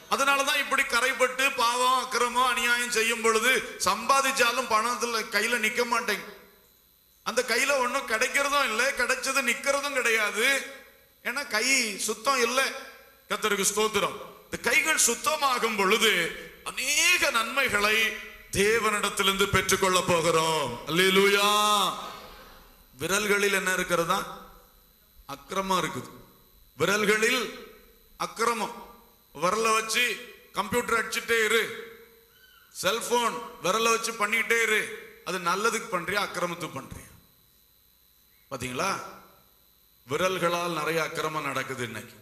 அதனாலதான் இப்படி கரைப்பட்டு பாவம் அக்கிரமம் அநியாயம் செய்யும் பொழுது சம்பாதிச்சாலும் பணத்துல கையில நிக்க மாட்டேங்க அந்த கையில ஒண்ணும் கிடைக்கிறதும் இல்லை கிடைச்சது நிக்கிறதும் கிடையாது ஏன்னா கை சுத்தம் இல்லை கத்தருக்கு ஸ்தோத்திரம் இந்த கைகள் சுத்தமாகும் பொழுது அநேக நன்மைகளை தேவனிடத்திலிருந்து பெற்றுக்கொள்ள போகிறோம் அல்லேலூயா விரல்களில் என்ன இருக்கிறதா அக்கிரமம் இருக்குது விரல்களில் அக்கிரமம் விரல வச்சு கம்ப்யூட்டர் அடிச்சுட்டே இரு செல்போன் விரல வச்சு பண்ணிக்கிட்டே இரு அது நல்லதுக்கு பண்றியா அக்கிரமத்துக்கு பண்றியா பாத்தீங்களா விரல்களால் நிறைய அக்கிரமம் நடக்குது இன்னைக்கு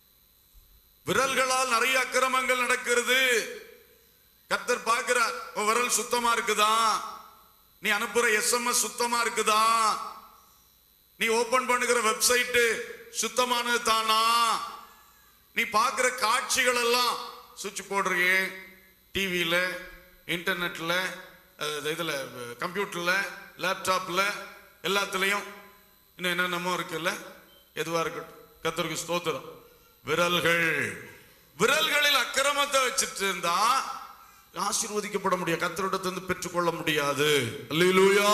விரல்களால் நிறைய அக்கிரமங்கள் நடக்கிறது கர்த்தர் பார்க்கிறார் உன் விரல் சுத்தமா இருக்குதா நீ அனுப்புற எஸ்எம்எஸ் சுத்தமா இருக்குதா நீ ஓபன் பண்ணுகிற வெப்சைட் சுத்தமானது தானா நீ பார்க்கிற காட்சிகள் எல்லாம் சுவிட்ச் போடுறியே டிவியில இன்டர்நெட்ல அஹ், இதுல கம்ப்யூட்டர்ல லேப்டாப்ல எல்லாத்துலயும் இன்னும் என்னென்னமோ இருக்குல்ல எதுவா இருக்கட்டும் கத்தருக்கு ஸ்தோத்திரம் விரல்கள் விரல்களில் அக்கிரமத்தை வச்சுட்டு இருந்தா ஆசீர்வதிக்கப்பட முடியாது கத்தரிடத்திலிருந்து பெற்றுக்கொள்ள முடியாது அல்லேலூயா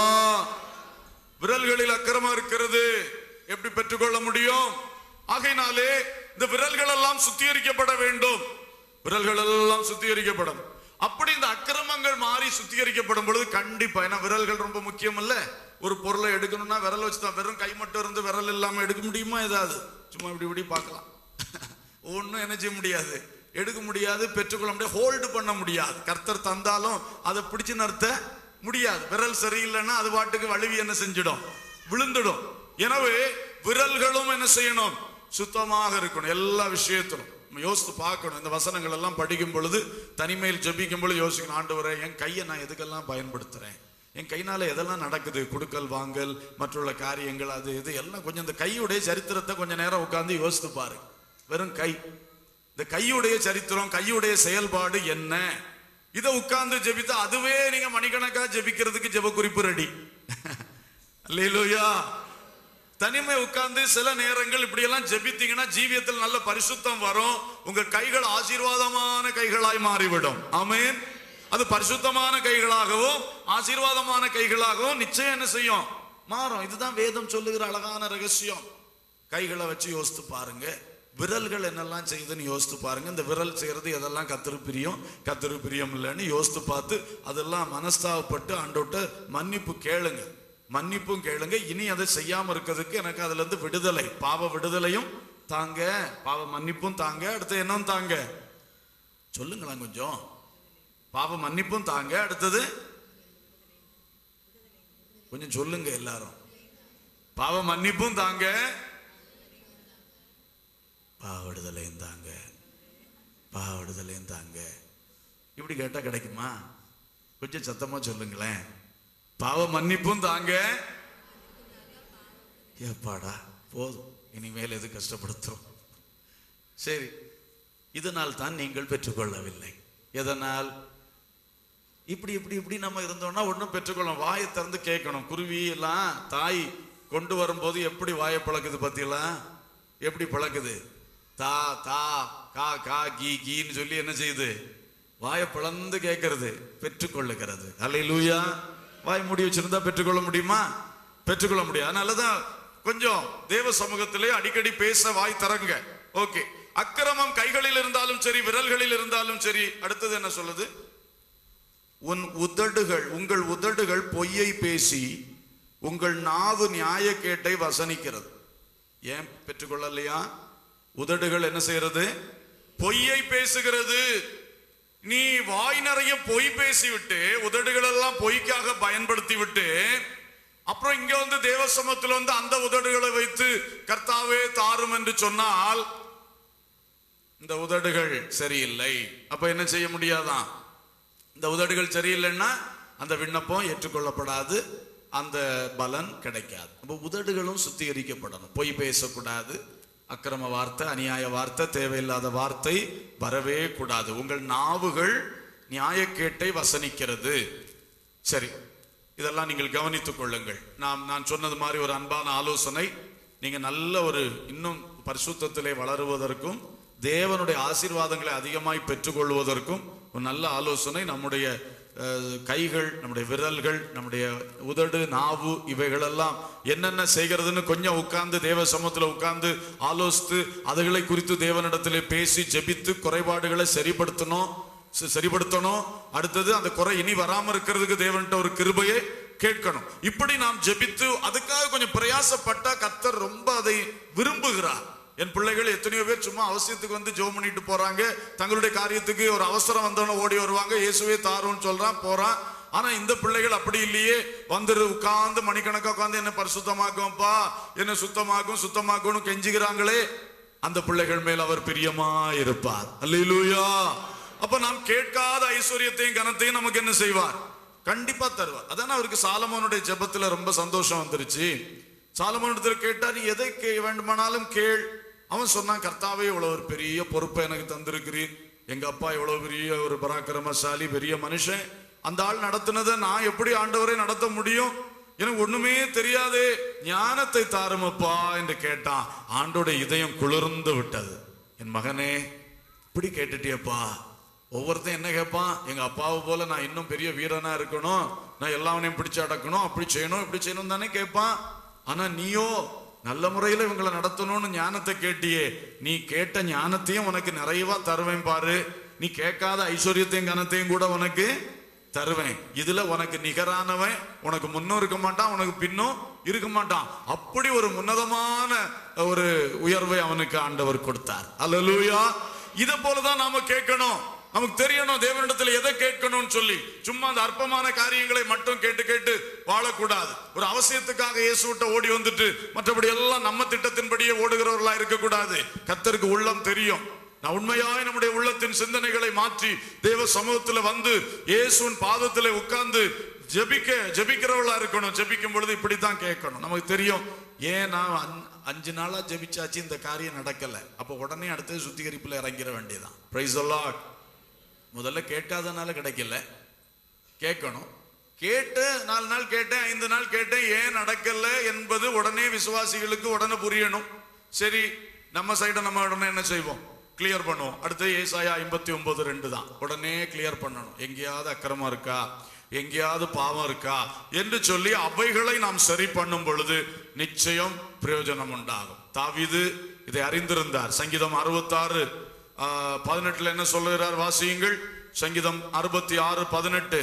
விரல்களில் அக்கிரமம் இருக்கிறது எப்படி பெற்றுக்கொள்ள முடியும் ஆகையினாலே இந்த விரல்கள் எல்லாம் சுத்திகரிக்கப்பட வேண்டும் விரல்கள் எல்லாம் சுத்திகரிக்கப்படும் அப்படி இந்த அக்கிரமங்கள் மாறி சுத்திகரிக்கப்படும் பொழுது கண்டிப்பா ஏன்னா விரல்கள் ரொம்ப முக்கியம் இல்ல ஒரு பொருளை எடுக்கணும்னா விரல் வச்சுதான் வெறும் கை மட்டும் இருந்து விரல் இல்லாம எடுக்க முடியுமா ஏதாவது சும்மா இப்படி இப்படி பார்க்கலாம் ஒன்றும் என்ன செய்ய முடியாது எடுக்க முடியாது பெற்றுக்கொள்ள முடியாது ஹோல்டு பண்ண முடியாது கர்த்தர் தந்தாலும் அதை பிடிச்சு நிறுத்த முடியாது விரல் சரியில்லைன்னா அது பாட்டுக்கு வழுவி என்ன செஞ்சிடும் விழுந்துடும் எனவே விரல்களும் என்ன செய்யணும் சுத்தமாக இருக்கணும் எல்லா விஷயத்திலும் நம்ம யோசித்து பார்க்கணும் இந்த வசனங்கள் எல்லாம் படிக்கும் பொழுது தனிமையில் ஜெபிக்கும் பொழுது யோசிக்கணும் ஆண்டவரே என் கையை நான் எதுக்கெல்லாம் பயன்படுத்துறேன் என் கைனால எதெல்லாம் நடக்குது கொடுக்கல் வாங்கல் மற்றுள்ள காரியங்கள் அது இது எல்லாம் கொஞ்சம் இந்த கையுடைய சரித்திரத்தை கொஞ்சம் நேரம் உட்கார்ந்து யோசித்து பாருங்க வெறும் கை இந்த கையுடைய சரித்திரம் கையுடைய செயல்பாடு என்ன இதை உட்கார்ந்து ஜெபித்தா அதுவே நீங்க மணிக்கணக்கா ஜெபிக்கிறதுக்கு ஜெப குறிப்பு ரெடி அல்லேலூயா தனிமை உட்கார்ந்து சில நேரங்கள் இப்படி எல்லாம் ஜெபித்தீங்கன்னா ஜீவியத்தில் நல்ல பரிசுத்தம் வரும் உங்க கைகள் ஆசீர்வாதமான கைகளாய் மாறிவிடும் ஆமென் அது பரிசுத்தமான கைகளாகவும் ஆசீர்வாதமான கைகளாகவும் நிச்சயம் என்ன செய்யும் மாறும் இதுதான் வேதம் சொல்லுகிற அழகான ரகசியம் கைகளை வச்சு யோசித்து பாருங்க விரல்கள் என்னெல்லாம் செய்யுதுன்னு யோசித்து பாருங்க இந்த விரல் செய்யறது எதெல்லாம் கத்திரு பிரியம் கத்திரு பிரியம் இல்லைன்னு யோசித்து பார்த்து அதெல்லாம் மனஸ்தாபப்பட்டு ஆண்டோட்ட மன்னிப்பு கேளுங்க மன்னிப்பும் கேளுங்க இனி அதை செய்யாம இருக்கிறதுக்கு எனக்கு அதுல இருந்து விடுதலை பாவ விடுதலையும் தாங்க பாவ மன்னிப்பும் தாங்க அடுத்து என்னும் தாங்க சொல்லுங்களேன் கொஞ்சம் பாவ மன்னிப்பும் தாங்க அடுத்தது கொஞ்சம் சொல்லுங்க எல்லாரும் பாவ மன்னிப்பும் தாங்க பாவ விடுதலையும் தாங்க பாவ விடுதலையும் தாங்க இப்படி கேட்டா கிடைக்குமா கொஞ்சம் சத்தமா சொல்லுங்களேன் பாவ மன்னிப்பும் தாங்க ஏப்பாடா போதும் இனிமேல் எது கஷ்டப்படுத்துறோம் சரி இதனால் தான் நீங்கள் பெற்றுக்கொள்ளவில்லை எதனால் இப்படி இப்படி இப்படி நம்ம இருந்தோம்னா ஒன்றும் பெற்றுக்கொள்ளணும் வாயை திறந்து கேட்கணும் குருவி எல்லாம் தாய் கொண்டு வரும்போது எப்படி வாயை பழக்குது பத்தியெல்லாம் எப்படி பழக்குது தா தா கா கா கீ கீன்னு சொல்லி என்ன செய்யுது வாயை பிளந்து கேட்கறது பெற்றுக்கொள்ளுகிறது அல்ல லூயா வாய் மூடி வச்சிருந்தா பெற்றுக்கொள்ள முடியுமா பெற்றுக்கொள்ள முடியாது அதனாலதான் கொஞ்சம் தேவ சமூகத்திலே அடிக்கடி பேச வாய் தரங்க ஓகே அக்கிரமம் கைகளில் இருந்தாலும் சரி விரல்களில் இருந்தாலும் சரி அடுத்தது என்ன சொல்லுது உன் உதடுகள் உங்கள் உதடுகள் பொய்யை பேசி உங்கள் நாவு நியாயக்கேட்டை வசனிக்கிறது ஏன் பெற்றுக்கொள்ளலையா உதடுகள் என்ன செய்யறது பொய்யை பேசுகிறது நீ வாய் நிறைய பொய் பேசிவிட்டு உதடுகள் எல்லாம் பொய்க்காக பயன்படுத்தி விட்டு அப்புறம் இங்க வந்து தேவசமத்தில் வந்து அந்த உதடுகளை வைத்து கர்த்தாவே தாரும் என்று சொன்னால் இந்த உதடுகள் சரியில்லை அப்ப என்ன செய்ய முடியாதான் இந்த உதடுகள் சரியில்லைன்னா அந்த விண்ணப்பம் ஏற்றுக்கொள்ளப்படாது அந்த பலன் கிடைக்காது அப்போ உதடுகளும் சுத்திகரிக்கப்படணும் பொய் பேசக்கூடாது அக்கிரம வார்த்தை அநியாய வார்த்தை தேவையில்லாத வார்த்தை வரவே கூடாது உங்கள் நாவுகள் நியாயக்கேட்டை வசனிக்கிறது சரி இதெல்லாம் நீங்கள் கவனித்துக் கொள்ளுங்கள் நாம் நான் சொன்னது மாதிரி ஒரு அன்பான ஆலோசனை நீங்க நல்ல ஒரு இன்னும் பரிசுத்தத்திலே வளருவதற்கும் தேவனுடைய ஆசீர்வாதங்களை அதிகமாய் பெற்றுக்கொள்வதற்கும் ஒரு நல்ல ஆலோசனை நம்முடைய அஹ், கைகள் நம்முடைய விரல்கள் நம்முடைய உதடு நாவு இவைகளெல்லாம் என்னென்ன செய்கிறதுன்னு கொஞ்சம் உட்கார்ந்து தேவ சமூகத்துல உட்கார்ந்து ஆலோசித்து அதுகளை குறித்து தேவனிடத்திலே பேசி ஜெபித்து குறைபாடுகளை சரிப்படுத்தணும் ச- சரிப்படுத்தணும் அடுத்தது அந்த குறை இனி வராம இருக்கிறதுக்கு தேவன்கிட்ட ஒரு கிருபையை கேட்கணும் இப்படி நாம் ஜெபித்து அதுக்காக கொஞ்சம் பிரயாசப்பட்டா கர்த்தர் ரொம்ப அதை விரும்புகிறார் என் பிள்ளைகள் எத்தனையோ பேர் சும்மா அவசியத்துக்கு வந்து ஜெபம் பண்ணிட்டு போறாங்க தங்களுடைய காரியத்துக்கு ஒரு அவசரம் வந்தவன ஓடி வருவாங்க இயேசுவே தாருன்னு சொல்றான் போறான் ஆனா இந்த பிள்ளைகள் அப்படி இல்லையே வந்துரு உட்கார்ந்து மணிக்கணக்கா உட்கார்ந்து என்ன பரிசுத்தமாக்கும்ப்பா என்ன சுத்தமாக்கும் சுத்தமாக்கும்னு கெஞ்சுகிறாங்களே அந்த பிள்ளைகள் மேல் அவர் பிரியமா இருப்பார் அல்லேலூயா அப்ப நாம் கேட்காத ஐஸ்வர்யத்தையும் கனத்தையும் நமக்கு என்ன செய்வார் கண்டிப்பா தருவார் அதானே அவருக்கு சாலமோனுடைய ஜெபத்துல ரொம்ப சந்தோஷம் வந்துருச்சு சாலமோனிடத்துல கேட்டா நீ எதை கே வேண்டுமானாலும் கேள் அவன் சொன்னான் கர்த்தாவே இவ்வளவு ஒரு பெரிய பொறுப்பை எனக்கு தந்திருக்கிறீர் எங்க அப்பா இவ்வளவு பெரிய ஒரு பராக்கிரமசாலி பெரிய மனுஷன் அந்த ஆள் நடத்தினதை நான் எப்படி ஆண்டவரை நடத்த முடியும் எனக்கு ஒண்ணுமே தெரியாதே ஞானத்தை தாருமப்பா என்று கேட்டான் ஆண்டோட இதயம் குளிர்ந்து விட்டது என் மகனே இப்படி கேட்டுட்டியப்பா ஒவ்வொருத்தன் என்ன கேட்பான் எங்க அப்பாவை போல நான் இன்னும் பெரிய வீரனா இருக்கணும் நான் எல்லாவனையும் பிடிச்சு அடக்கணும் அப்படி செய்யணும் இப்படி செய்யணும் தானே கேட்பான் ஆனா நீயோ நல்ல முறையில இவங்களை நடத்தணும்னு ஞானத்தை கேட்டியே நீ கேட்ட ஞானத்தையும் உனக்கு நிறைவா தருவேன் பாரு நீ கேட்காத ஐஸ்வர்யத்தையும் கனத்தையும் கூட உனக்கு தருவேன் இதுல உனக்கு நிகரானவன் உனக்கு முன்னும் இருக்க மாட்டான் உனக்கு பின்னும் இருக்க மாட்டான் அப்படி ஒரு உன்னதமான ஒரு உயர்வை அவனுக்கு ஆண்டவர் கொடுத்தார் அல்லேலூயா இத போலதான் நாம கேட்கணும் நமக்கு தெரியணும் தேவனிடத்துல எதை கேட்கணும்னு சொல்லி சும்மா அந்த அற்பமான காரியங்களை மட்டும் கேட்டு கேட்டு வாழக்கூடாது ஒரு அவசியத்துக்காக இயேசுவிட்ட ஓடி வந்துட்டு மற்றபடி எல்லாம் நம்ம திட்டத்தின்படியே ஓடுகிறவர்களா இருக்கக்கூடாது கத்தருக்கு உள்ளம் தெரியும் நான் உண்மையாய் நம்முடைய உள்ளத்தின் சிந்தனைகளை மாற்றி தேவ சமூகத்துல வந்து இயேசுவின் பாதத்துல உட்கார்ந்து ஜெபிக்க ஜெபிக்கிறவளா இருக்கணும் ஜெபிக்கும் பொழுது இப்படித்தான் கேட்கணும் நமக்கு தெரியும் ஏன் நான் அஞ்- அஞ்சு நாளா ஜெபிச்சாச்சு இந்த காரியம் நடக்கல அப்ப உடனே அடுத்தது சுத்திகரிப்புல இறங்கிட வேண்டியதான் பிரைஸ் முதல்ல கேட்காதனால கிடைக்கல கேட்கணும் கேட்டு நாலு நாள் கேட்டேன் ஐந்து நாள் கேட்டேன் ஏன் நடக்கல என்பது உடனே விசுவாசிகளுக்கு உடனே புரியணும் சரி நம்ம சைட நம்ம உடனே என்ன செய்வோம் கிளியர் பண்ணுவோம் அடுத்து ஏசாயா ஐம்பத்தி ஒன்பது ரெண்டு தான் உடனே கிளியர் பண்ணணும் எங்கேயாவது அக்கிரமம் இருக்கா எங்கேயாவது பாவம் இருக்கா என்று சொல்லி அவைகளை நாம் சரி பண்ணும் பொழுது நிச்சயம் பிரயோஜனம் உண்டாகும் தாவீது இதை அறிந்திருந்தார் சங்கீதம் அறுபத்தாறு பதினெட்டுல என்ன சொல்லுகிறார் வாசியுங்கள் சங்கீதம் அறுபத்தி ஆறு பதினெட்டு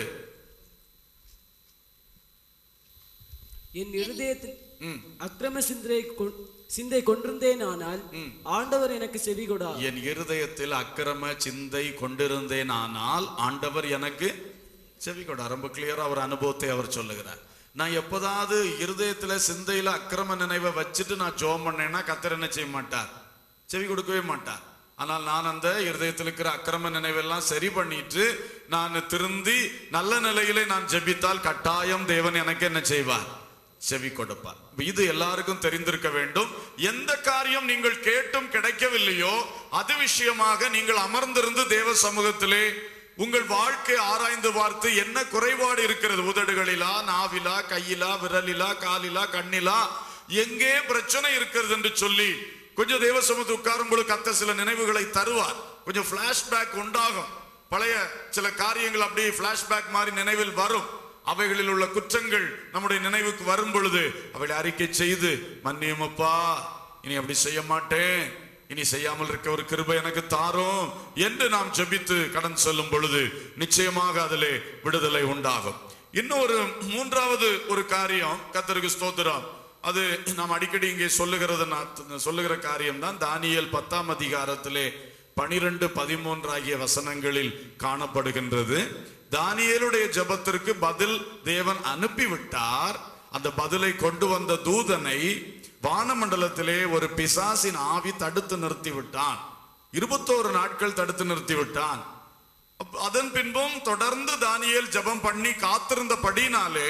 என் இருதயத்தில் அக்கிரம சிந்தை கொ- சிந்தை கொண்டிருந்தேன் ஆனால் ஆண்டவர் எனக்கு செவி கொடா என் இருதயத்தில் அக்கிரம சிந்தை கொண்டிருந்தேன் ஆனால் ஆண்டவர் எனக்கு செவி கொடா ரொம்ப கிளியரா அவர் அனுபவத்தை அவர் சொல்லுகிறார் நான் எப்போதாவது இருதயத்துல சிந்தையில அக்கிரம நினைவை வச்சுட்டு நான் ஜோம் பண்ணேன்னா கத்தர் என்ன செய்ய மாட்டார் செவி கொடுக்கவே மாட்டார் ஆனால் நான் அந்த இருதயத்தில் இருக்கிற அக்கிரம நினைவெல்லாம் சரி பண்ணிட்டு நான் திருந்தி நல்ல நிலையிலே நான் ஜெபித்தால் கட்டாயம் தேவன் எனக்கு என்ன செய்வார் செவி கொடுப்பார் இப்ப இது எல்லாருக்கும் தெரிந்திருக்க வேண்டும் எந்த காரியம் நீங்கள் கேட்டும் கிடைக்கவில்லையோ அது விஷயமாக நீங்கள் அமர்ந்திருந்து தேவ சமூகத்திலே உங்கள் வாழ்க்கை ஆராய்ந்து பார்த்து என்ன குறைபாடு இருக்கிறது உதடுகளிலா நாவிலா கையிலா விரலிலா காலிலா கண்ணிலா எங்கே பிரச்சனை இருக்கிறது என்று சொல்லி கொஞ்சம் தேவ சமூகத்தில் உட்காரும் பொழுது கத்த சில நினைவுகளை தருவார் கொஞ்சம் பிளாஷ்பேக் உண்டாகும் பழைய சில காரியங்கள் அப்படியே பிளாஷ்பேக் மாதிரி நினைவில் வரும் அவைகளில் உள்ள குற்றங்கள் நம்முடைய நினைவுக்கு வரும் பொழுது அவைகளை அறிக்கை செய்து மன்னியமப்பா இனி அப்படி செய்ய மாட்டேன் இனி செய்யாமல் இருக்க ஒரு கிருபை எனக்கு தாரும் என்று நாம் ஜெபித்து கடன் சொல்லும் பொழுது நிச்சயமாக அதிலே விடுதலை உண்டாகும் இன்னொரு மூன்றாவது ஒரு காரியம் கத்தருக்கு ஸ்தோத்திரம் அது நாம் அடிக்கடி இங்கே சொல்லுகிறது நான் சொல்லுகிற காரியம் தான் தானியல் பத்தாம் அதிகாரத்திலே பனிரெண்டு பதிமூன்று ஆகிய வசனங்களில் காணப்படுகின்றது தானியேலுடைய ஜெபத்திற்கு பதில் தேவன் அனுப்பிவிட்டார் அந்த பதிலை கொண்டு வந்த தூதனை வானமண்டலத்திலே ஒரு பிசாசின் ஆவி தடுத்து நிறுத்தி விட்டான் இருபத்தோரு நாட்கள் தடுத்து நிறுத்தி விட்டான் அப்ப அதன் பின்பும் தொடர்ந்து தானியேல் ஜெபம் பண்ணி காத்திருந்தபடினாலே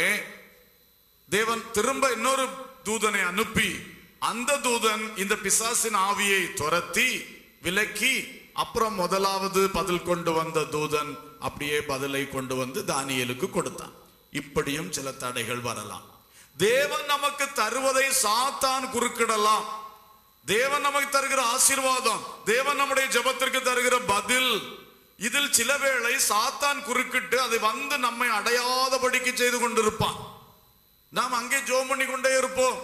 தேவன் திரும்ப இன்னொரு தூதனை அனுப்பி அந்த தூதன் இந்த பிசாசின் ஆவியை துரத்தி விலக்கி அப்புறம் முதலாவது பதில் கொண்டு வந்த தூதன் அப்படியே பதிலை கொண்டு வந்து தானியேலுக்கு கொடுத்தான் இப்படியும் சில தடைகள் வரலாம் தேவன் நமக்கு தருவதை சாத்தான் குறுக்கிடலாம் தேவன் நமக்கு தருகிற ஆசீர்வாதம் தேவன் நம்முடைய ஜெபத்திற்கு தருகிற பதில் இதில் சில வேளை சாத்தான் குறுக்கிட்டு அதை வந்து நம்மை அடையாதபடிக்கு செய்து கொண்டிருப்பான் நாம் அங்கே ஜோம் பண்ணி கொண்டே இருப்போம்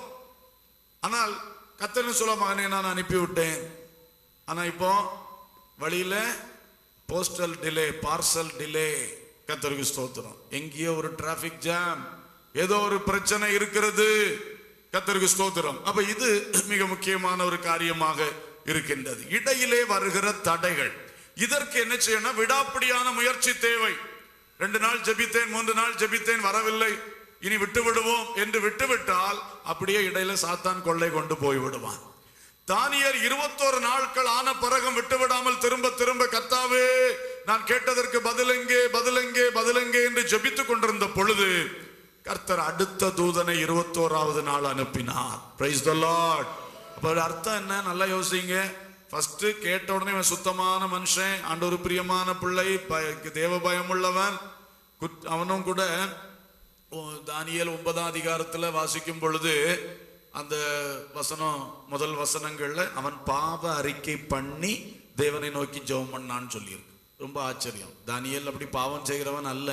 ஆனால் கத்தன்னு சொல்ல மகனே நான் அனுப்பி விட்டேன் ஆனா இப்போ வழியில போஸ்டல் டிலே பார்சல் டிலே கத்தருக்கு ஸ்தோத்திரம் எங்கேயோ ஒரு டிராபிக் ஜாம் ஏதோ ஒரு பிரச்சனை இருக்கிறது கத்தருக்கு ஸ்தோத்திரம் அப்ப இது மிக முக்கியமான ஒரு காரியமாக இருக்கின்றது இடையிலே வருகிற தடைகள் இதற்கு என்ன செய்யணும் விடாப்பிடியான முயற்சி தேவை ரெண்டு நாள் ஜெபித்தேன் மூன்று நாள் ஜெபித்தேன் வரவில்லை இனி விட்டு விடுவோம் என்று விட்டுவிட்டால் அப்படியே இடையில சாத்தான் கொள்ளை கொண்டு போய் விடுவான் தானியர் இருபத்தோரு நாட்கள் ஆன பிறகும் விட்டு விடாமல் திரும்ப திரும்ப கத்தாவே நான் கேட்டதற்கு பதிலெங்கே பதிலெங்கே பதிலெங்கே என்று ஜெபித்துக் கொண்டிருந்த பொழுது கர்த்தர் அடுத்த தூதனை இருபத்தோராவது நாள் அனுப்பினார் பிரைஸ் த லார்ட் அப்ப ஒரு அர்த்தம் என்ன நல்லா யோசிங்க ஃபர்ஸ்ட் கேட்ட உடனே இவன் சுத்தமான மனுஷன் ஆண்டவர் பிரியமான பிள்ளை பய- தேவ பயம் உள்ளவன் குத்- அவனும் கூட ஓ, தானியேல் ஒன்பதாம் அதிகாரத்துல வாசிக்கும் பொழுது அந்த வசனம் முதல் வசனங்கள்ல அவன் பாவ அறிக்கை பண்ணி தேவனை நோக்கி ஜெபம் பண்ணான்னு சொல்லியிருக்கு ரொம்ப ஆச்சரியம் தானியேல் அப்படி பாவம் செய்கிறவன் அல்ல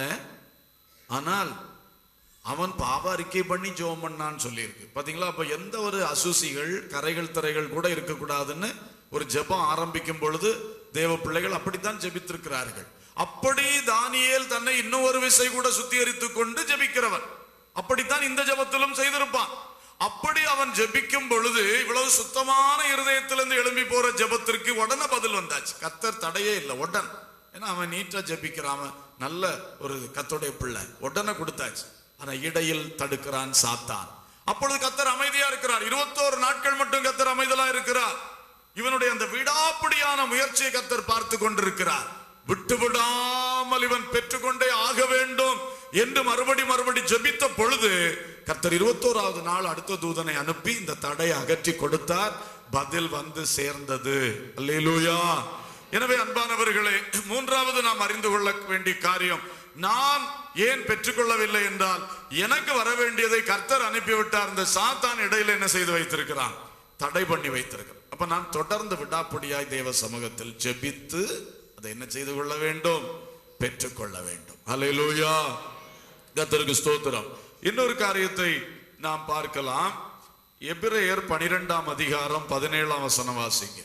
ஆனால் அவன் பாவ அறிக்கை பண்ணி ஜெபம் பண்ணான்னு சொல்லியிருக்கு பாத்தீங்களா அப்ப எந்த ஒரு அசுசிகள் கரைகள் திரைகள் கூட இருக்கக்கூடாதுன்னு ஒரு ஜெபம் ஆரம்பிக்கும் பொழுது தேவ பிள்ளைகள் அப்படித்தான் ஜெபித்திருக்கிறார்கள் அப்படி தானியேல் தன்னை இன்னும் ஒரு விசை கூட சுத்திகரித்துக் கொண்டு ஜெபிக்கிறவன் அப்படித்தான் இந்த ஜெபத்திலும் செய்திருப்பான் அப்படி அவன் ஜெபிக்கும் பொழுது இவ்வளவு சுத்தமான இருதயத்திலிருந்து எழும்பி போற ஜெபத்திற்கு உடனே பதில் வந்தாச்சு கத்தர் தடையே இல்லை உடன் ஏன்னா அவன் நீட்டா ஜெபிக்கிறான் அவன் நல்ல ஒரு கத்தோடைய பிள்ளை உடனே கொடுத்தாச்சு ஆனா இடையில் தடுக்கிறான் சாத்தான் அப்பொழுது கத்தர் அமைதியா இருக்கிறார் இருபத்தோரு நாட்கள் மட்டும் கத்தர் அமைதலா இருக்கிறார் இவனுடைய அந்த விடாப்பிடியான முயற்சியை கத்தர் பார்த்து கொண்டிருக்கிறார் விட்டு விடாமல் இவன் பெற்றுக்கொண்டே ஆக வேண்டும் என்று மறுபடி மறுபடி ஜெபித்த பொழுது கர்த்தர் இருபத்தோராவது நாள் அடுத்த தூதனை அனுப்பி இந்த தடையை அகற்றி கொடுத்தார் பதில் வந்து சேர்ந்தது அல்லேலூயா எனவே அன்பானவர்களே மூன்றாவது நாம் அறிந்து கொள்ள வேண்டிய காரியம் நான் ஏன் பெற்றுக்கொள்ளவில்லை என்றால் எனக்கு வர வேண்டியதை கர்த்தர் அனுப்பிவிட்டார் இந்த சாத்தான் இடையில என்ன செய்து வைத்திருக்கிறான் தடை பண்ணி வைத்திருக்கிறான் அப்ப நான் தொடர்ந்து விடாப்பிடியாய் தேவ சமூகத்தில் ஜெபித்து அதை என்ன செய்து கொள்ள வேண்டும் பெற்றுக்கொள்ள வேண்டும் அல்லேலூயா கர்த்தருக்கு ஸ்தோத்திரம் இன்னொரு காரியத்தை நாம் பார்க்கலாம் எபிரேயர் பனிரெண்டாம் அதிகாரம் பதினேழாம் வசனம் வாசிங்க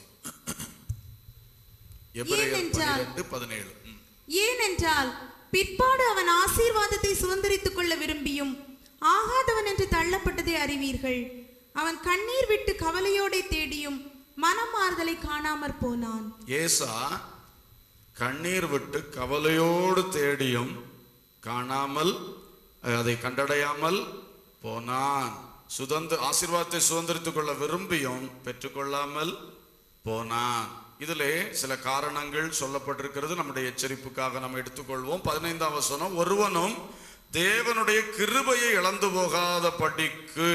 எபிரேயர் ஏனென்றால் பனிரெண்டு பதினேழு ம். ஏனென்றால் பிற்பாடு அவன் ஆசீர்வாதத்தை சுதந்திரித்துக் கொள்ள விரும்பியும் ஆகாதவன் என்று தள்ளப்பட்டதை அறிவீர்கள் அவன் கண்ணீர் விட்டு கவலையோடே தேடியும் மனமாறுதலை காணாமற் போனான் ஏசா கண்ணீர் விட்டு கவலையோடு தேடியும் காணாமல் அஹ், அதை கண்டடையாமல் போனான் சுதந்திர ஆசீர்வாதத்தை சுதந்திரித்துக் கொள்ள விரும்பியும் பெற்றுக்கொள்ளாமல் போனான் இதிலே சில காரணங்கள் சொல்லப்பட்டிருக்கிறது நம்முடைய எச்சரிப்புக்காக நம்ம எடுத்துக்கொள்வோம் பதினைந்தாம் வசனம் ஒருவனும் தேவனுடைய கிருபையை இழந்து போகாத படிக்கு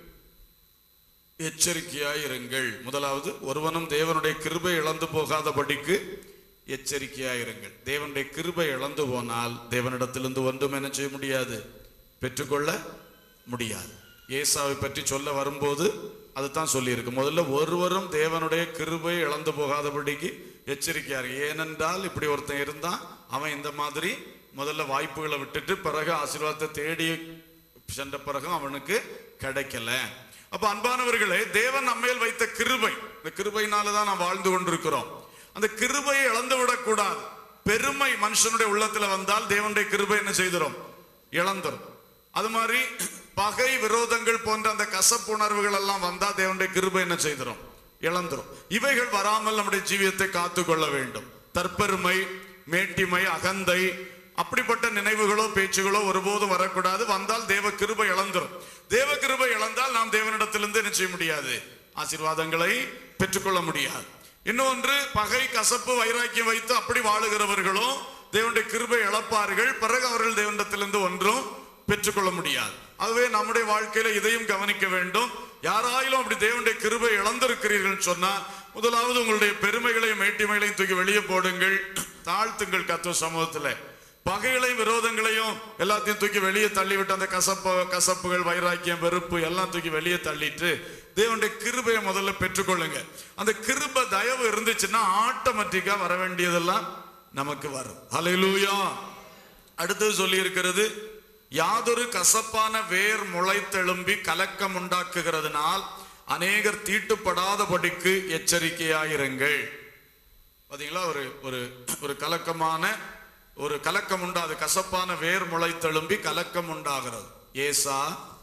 எச்சரிக்கையாய் இருங்கள் முதலாவது ஒருவனும் தேவனுடைய கிருபை இழந்து போகாதபடிக்கு எச்சரிக்கையாய் இருங்கள் தேவனுடைய கிருபை இழந்து போனால் தேவனிடத்திலிருந்து ஒன்றும் என்ன செய்ய முடியாது பெற்றுக்கொள்ள முடியாது ஏசாவை பற்றி சொல்ல வரும்போது அதுதான் சொல்லியிருக்கு முதல்ல ஒருவரும் தேவனுடைய கிருபை இழந்து போகாதபடிக்கு எச்சரிக்கையா இருக்கு ஏனென்றால் இப்படி ஒருத்தன் இருந்தான் அவன் இந்த மாதிரி முதல்ல வாய்ப்புகளை விட்டுட்டு பிறகு ஆசீர்வாதத்தை தேடி சென்ற பிறகு அவனுக்கு கிடைக்கல அப்ப அன்பானவர்களே தேவன் நம்மேல் வைத்த கிருபை இந்த கிருபையினால தான் நாம் வாழ்ந்து கொண்டிருக்கிறோம் அந்த கிருபையை இழந்து விடக்கூடாது பெருமை மனுஷனுடைய உள்ளத்துல வந்தால் தேவனுடைய கிருபை என்ன செய்திரும் இழந்துரும் அது மாதிரி பகை விரோதங்கள் போன்ற அந்த கசப்புணர்வுகள் எல்லாம் வந்தா தேவனுடைய கிருபை என்ன செய்திரும் இழந்துரும் இவைகள் வராமல் நம்முடைய ஜீவியத்தை காத்துக்கொள்ள வேண்டும் தற்பெருமை மேட்டிமை அகந்தை அப்படிப்பட்ட நினைவுகளோ பேச்சுகளோ ஒருபோதும் வரக்கூடாது வந்தால் தேவ கிருபை இழந்துரும் தேவ கிருபை இழந்தால் நாம் தேவனிடத்திலிருந்து என்ன செய்ய முடியாது ஆசீர்வாதங்களை பெற்றுக்கொள்ள முடியாது இன்னொன்று பகை கசப்பு வைராக்கியம் வைத்து அப்படி வாழுகிறவர்களும் தேவனுடைய கிருபை இழப்பார்கள் பிறகு அவர்கள் தேவனிடத்திலிருந்து ஒன்றும் பெற்றுக்கொள்ள முடியாது அதுவே நம்முடைய வாழ்க்கையில இதையும் கவனிக்க வேண்டும் யாராயிலும் அப்படி தேவனுடைய கிருபை இழந்திருக்கிறீர்கள் சொன்னா முதலாவது உங்களுடைய பெருமைகளையும் மேட்டிமைகளையும் தூக்கி வெளியே போடுங்கள் தாழ்த்துங்கள் கத்துவ சமூகத்துல பகைகளையும் விரோதங்களையும் எல்லாத்தையும் தூக்கி வெளியே தள்ளிவிட்டு அந்த கசப்பு கசப்புகள் வைராக்கியம் வெறுப்பு எல்லாம் தூக்கி வெளியே தள்ளிட்டு தேவனுடைய கிருபையை முதல்ல பெற்றுக்கொள்ளுங்க அந்த கிருபை தயவு இருந்துச்சுன்னா ஆட்டோமேட்டிக்கா வர வேண்டியதெல்லாம் நமக்கு வரும் ஹalleluya அடுத்தது சொல்லி இருக்கிறது யாதொரு கசப்பான வேர் முளைத்தெழும்பி கலக்கம் உண்டாக்குகிறதுனால் அநேகர் தீட்டுப்படாதபடிக்கு எச்சரிக்கையாயிருங்கள் பாத்தீங்களா ஒரு ஒரு ஒரு கலக்கமான ஒரு கலக்கம் உண்டாது கசப்பான வேர் முளைத்தெழும்பி கலக்கம் உண்டாகிறது ஏசா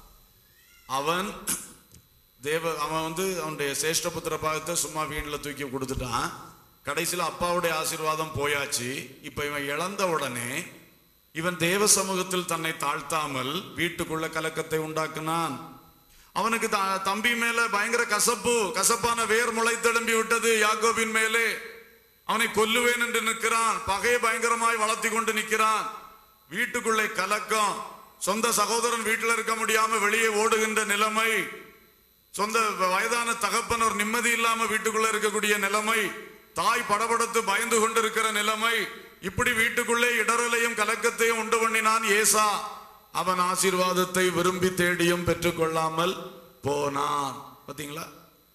அவன் தேவ அவன் வந்து அவனுடைய சேஷ்டபுத்திர பாகத்தை சும்மா வீணில் தூக்கி கொடுத்துட்டான் கடைசியில் அப்பாவுடைய ஆசீர்வாதம் போயாச்சு இப்ப இவன் இழந்த உடனே இவன் தேவ சமூகத்தில் தன்னை தாழ்த்தாமல் வீட்டுக்குள்ள கலக்கத்தை உண்டாக்குனான் அவனுக்கு த- தம்பி மேல பயங்கர கசப்பு கசப்பான வேர் முளைத்தெழும்பி விட்டது யாக்கோபின் மேலே அவனை கொல்லுவேன் என்று நிற்கிறான் பகையை பயங்கரமாய் வளர்த்தி கொண்டு நிற்கிறான் வீட்டுக்குள்ளே கலக்கம் சொந்த சகோதரன் வீட்டில் இருக்க முடியாம வெளியே ஓடுகின்ற நிலைமை சொந்த வயதான தகப்பன் ஒரு நிம்மதி இல்லாம வீட்டுக்குள்ள இருக்கக்கூடிய நிலைமை தாய் படபடத்து பயந்து கொண்டிருக்கிற நிலைமை இப்படி வீட்டுக்குள்ளே இடரலையும் கலக்கத்தையும் உண்டு பண்ணினான் ஏசா அவன் ஆசீர்வாதத்தை விரும்பி தேடியும் பெற்றுக்கொள்ளாமல் போனான் பாத்தீங்களா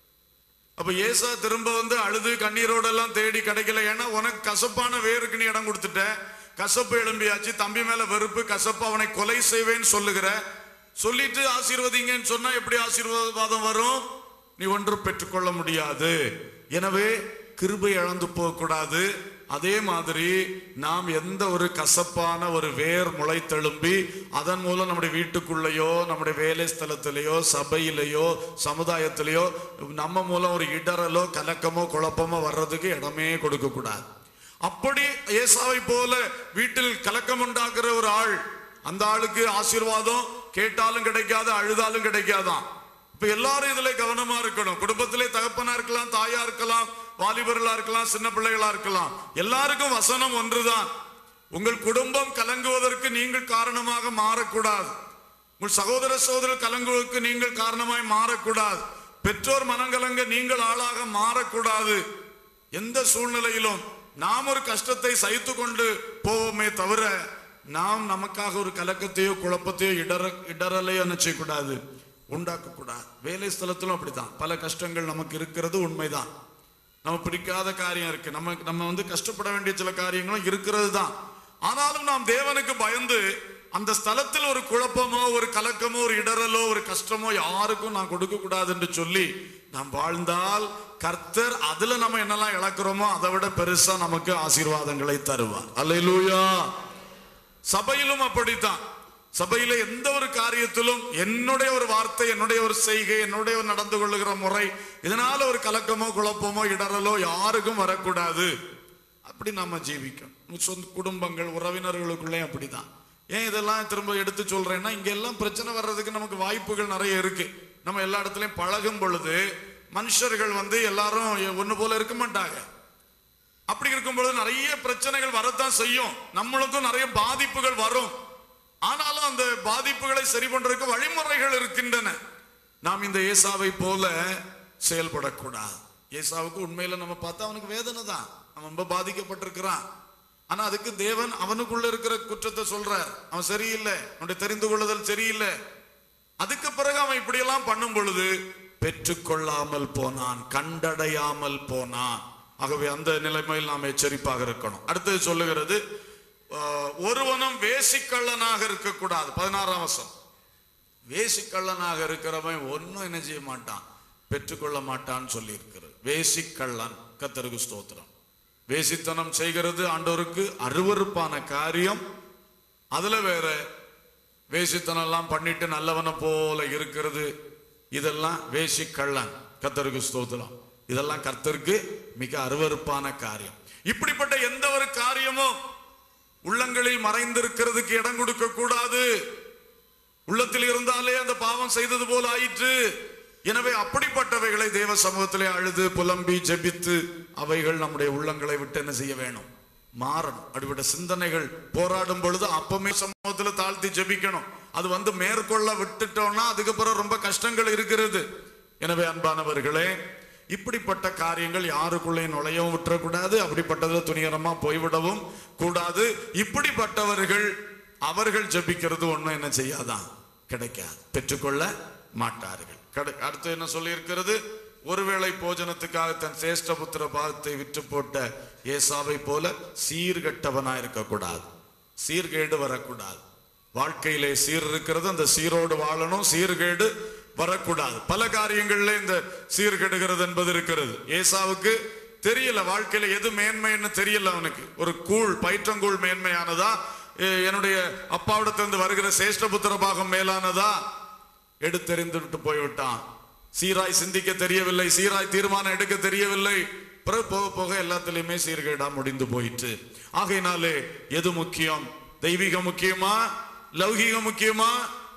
அப்ப ஏசா திரும்ப வந்து அழுது கண்ணீரோடெல்லாம் தேடி கிடைக்கல ஏன்னா உனக்கு கசப்பான வேருக்கு நீ இடம் கொடுத்துட்ட கசப்பு எழும்பியாச்சு தம்பி மேல வெறுப்பு கசப்பு அவனை கொலை செய்வேன்னு சொல்லுகிற சொல்லிட்டு ஆசீர்வதிங்கன்னு சொன்னா எப்படி ஆசீர்வாதம் வரும் நீ ஒன்று பெற்றுக்கொள்ள முடியாது எனவே கிருபை இழந்து போக கூடாது அதே மாதிரி நாம் எந்த ஒரு கசப்பான ஒரு வேர் முளைத்தெழும்பி அதன் மூலம் நம்முடைய வீட்டுக்குள்ளேயோ நம்முடைய வேலை ஸ்தலத்திலேயோ சபையிலேயோ சமுதாயத்திலேயோ நம்ம மூலம் ஒரு இடரலோ கலக்கமோ குழப்பமோ வர்றதுக்கு இடமே கொடுக்க கூடாது அப்படி ஏசாவை போல வீட்டில் கலக்கம் உண்டாக்குற ஒரு ஆள் அந்த ஆளுக்கு ஆசீர்வாதம் கேட்டாலும் கிடைக்காது அழுதாலும் கிடைக்காதான் இப்ப எல்லாரும் இதுல கவனமா இருக்கணும் குடும்பத்திலே தகப்பனா இருக்கலாம் தாயா இருக்கலாம் வாலிபர்களா இருக்கலாம் சின்ன பிள்ளைகளா இருக்கலாம் எல்லாருக்கும் வசனம் ஒன்றுதான் உங்கள் குடும்பம் கலங்குவதற்கு நீங்கள் காரணமாக மாறக்கூடாது உங்கள் சகோதர சகோதரர் கலங்குவதற்கு நீங்கள் காரணமாய் மாறக்கூடாது பெற்றோர் மனங்கலங்க நீங்கள் ஆளாக மாறக்கூடாது எந்த சூழ்நிலையிலும் நாம் ஒரு கஷ்டத்தை சகித்து கொண்டு போவோமே தவிர நாம் நமக்காக ஒரு கலக்கத்தையோ குழப்பத்தையோ இடர இடரலையோ நினைச்சக்கூடாது உண்டாக்க கூடாது வேலை ஸ்தலத்திலும் அப்படிதான் பல கஷ்டங்கள் நமக்கு இருக்கிறது உண்மைதான் நம்ம பிடிக்காத காரியம் இருக்கு நம்ம நம்ம வந்து கஷ்டப்பட வேண்டிய சில காரியங்களும் இருக்கிறது தான் ஆனாலும் நாம் தேவனுக்கு பயந்து அந்த ஸ்தலத்தில் ஒரு குழப்பமோ ஒரு கலக்கமோ ஒரு இடரலோ ஒரு கஷ்டமோ யாருக்கும் நான் கொடுக்க கூடாது என்று சொல்லி நாம் வாழ்ந்தால் கர்த்தர் அதுல நம்ம என்னெல்லாம் இழக்கிறோமோ அதை விட பெருசா நமக்கு ஆசீர்வாதங்களை தருவார் அல்லேலூயா சபையிலும் அப்படித்தான் சபையில எந்த ஒரு காரியத்திலும் என்னுடைய ஒரு வார்த்தை என்னுடைய ஒரு செய்கை என்னுடைய ஒரு நடந்து கொள்ளுகிற முறை இதனால ஒரு கலக்கமோ குழப்பமோ இடரலோ யாருக்கும் வரக்கூடாது அப்படி நாம ஜீவிக்கணும் சொந்த குடும்பங்கள் உறவினர்களுக்குள்ளே அப்படிதான் ஏன் இதெல்லாம் திரும்ப எடுத்து சொல்றேன்னா இங்க எல்லாம் பிரச்சனை வர்றதுக்கு நமக்கு வாய்ப்புகள் நிறைய இருக்கு நம்ம எல்லா இடத்துலயும் பழகும் பொழுது மனுஷர்கள் வந்து எல்லாரும் ஒண்ணு போல இருக்க மாட்டாங்க அப்படி இருக்கும்பொழுது நிறைய பிரச்சனைகள் வரத்தான் செய்யும் நம்மளுக்கும் நிறைய பாதிப்புகள் வரும் ஆனாலும் அந்த பாதிப்புகளை சரி பண்றதுக்கு வழிமுறைகள் இருக்கின்றன நாம் இந்த ஏசாவை போல செயல்படக்கூடாது ஏசாவுக்கு உண்மையில நம்ம பார்த்தா அவனுக்கு வேதனை தான் அவன் ரொம்ப பாதிக்கப்பட்டிருக்கிறான் ஆனா அதுக்கு தேவன் அவனுக்குள்ள இருக்கிற குற்றத்தை சொல்றார் அவன் சரியில்லை அவனுடைய தெரிந்து கொள்ளுதல் சரியில்லை அதுக்கு பிறகு அவன் இப்படியெல்லாம் பண்ணும் பொழுது பெற்றுக்கொள்ளாமல் போனான் கண்டடையாமல் போனான் ஆகவே அந்த நிலைமையில் நாம் எச்சரிப்பாக இருக்கணும் அடுத்தது சொல்லுகிறது ஆஹ், ஒருவனும் வேசிக்கள்ளனாக இருக்கக்கூடாது பதினாறாம் வசம் வேசிக்கள்ளனாக இருக்கிறவன் ஒன்னும் என்ன செய்ய மாட்டான் பெற்றுக்கொள்ள மாட்டான்னு சொல்லி இருக்கிறது வேசிக்கள்ளன் கத்தருக்கு ஸ்தோத்திரம் வேசித்தனம் செய்கிறது ஆண்டவருக்கு அருவருப்பான காரியம் அதுல வேற வேசித்தனம் எல்லாம் பண்ணிட்டு நல்லவனை போல இருக்கிறது இதெல்லாம் வேசி கள்ளன் கத்தருக்கு ஸ்தோத்திரம் இதெல்லாம் கர்த்தருக்கு மிக அருவருப்பான காரியம் இப்படிப்பட்ட எந்த ஒரு காரியமும் உள்ளங்களில் மறைந்திருக்கிறதுக்கு இடம் கொடுக்க கூடாது உள்ளத்தில் இருந்தாலே அந்த பாவம் செய்தது போல ஆயிற்று எனவே அப்படிப்பட்டவைகளை தேவ சமூகத்திலே அழுது புலம்பி ஜெபித்து அவைகள் நம்முடைய உள்ளங்களை விட்டு என்ன செய்ய வேணும் மாறணும் அப்படிப்பட்ட சிந்தனைகள் போராடும் பொழுது அப்பமே சமூகத்துல தாழ்த்தி ஜெபிக்கணும் அது வந்து மேற்கொள்ள விட்டுட்டோம்னா அதுக்கப்புறம் ரொம்ப கஷ்டங்கள் இருக்கிறது எனவே அன்பானவர்களே இப்படிப்பட்ட காரியங்கள் யாருக்குள்ளேயும் நுழையவும் விட்டுறக்கூடாது அப்படிப்பட்டதுல துணிகரமா போய்விடவும் கூடாது இப்படிப்பட்டவர்கள் அவர்கள் ஜெபிக்கிறது ஒண்ணும் என்ன செய்யாதான் கிடைக்காது பெற்றுக்கொள்ள மாட்டார்கள் கடு- அடுத்து என்ன சொல்லி இருக்கிறது ஒருவேளை போஜனத்துக்காக தன் சேஷ்ட புத்திர பாகத்தை விற்று போட்ட ஏசாவை போல சீர்கெட்டவனா இருக்கக்கூடாது சீர்கேடு வரக்கூடாது வாழ்க்கையிலே சீர் இருக்கிறது அந்த சீரோடு வாழணும் சீர்கேடு வரக்கூடாது பல காரியங்கள்ல இந்த சீர்கெடுகிறது என்பது இருக்கிறது ஏசாவுக்கு தெரியல வாழ்க்கையில எது மேன்மைன்னு தெரியல அவனுக்கு ஒரு கூழ் பயிற்றங்கூழ் மேன்மையானதா எ- என்னுடைய அப்பாவிடத்திலிருந்து வருகிற சேஷ்டபுத்திர பாகம் மேலானதா எடுத்தெறிந்து விட்டு போய்விட்டான் சீராய் சிந்திக்க தெரியவில்லை சீராய் தீர்மானம் எடுக்க தெரியவில்லை பிறகு போக போக எல்லாத்துலயுமே சீர்கேடா முடிந்து போயிற்று ஆகையினாலே எது முக்கியம் தெய்வீக முக்கியமா லௌகீக முக்கியமா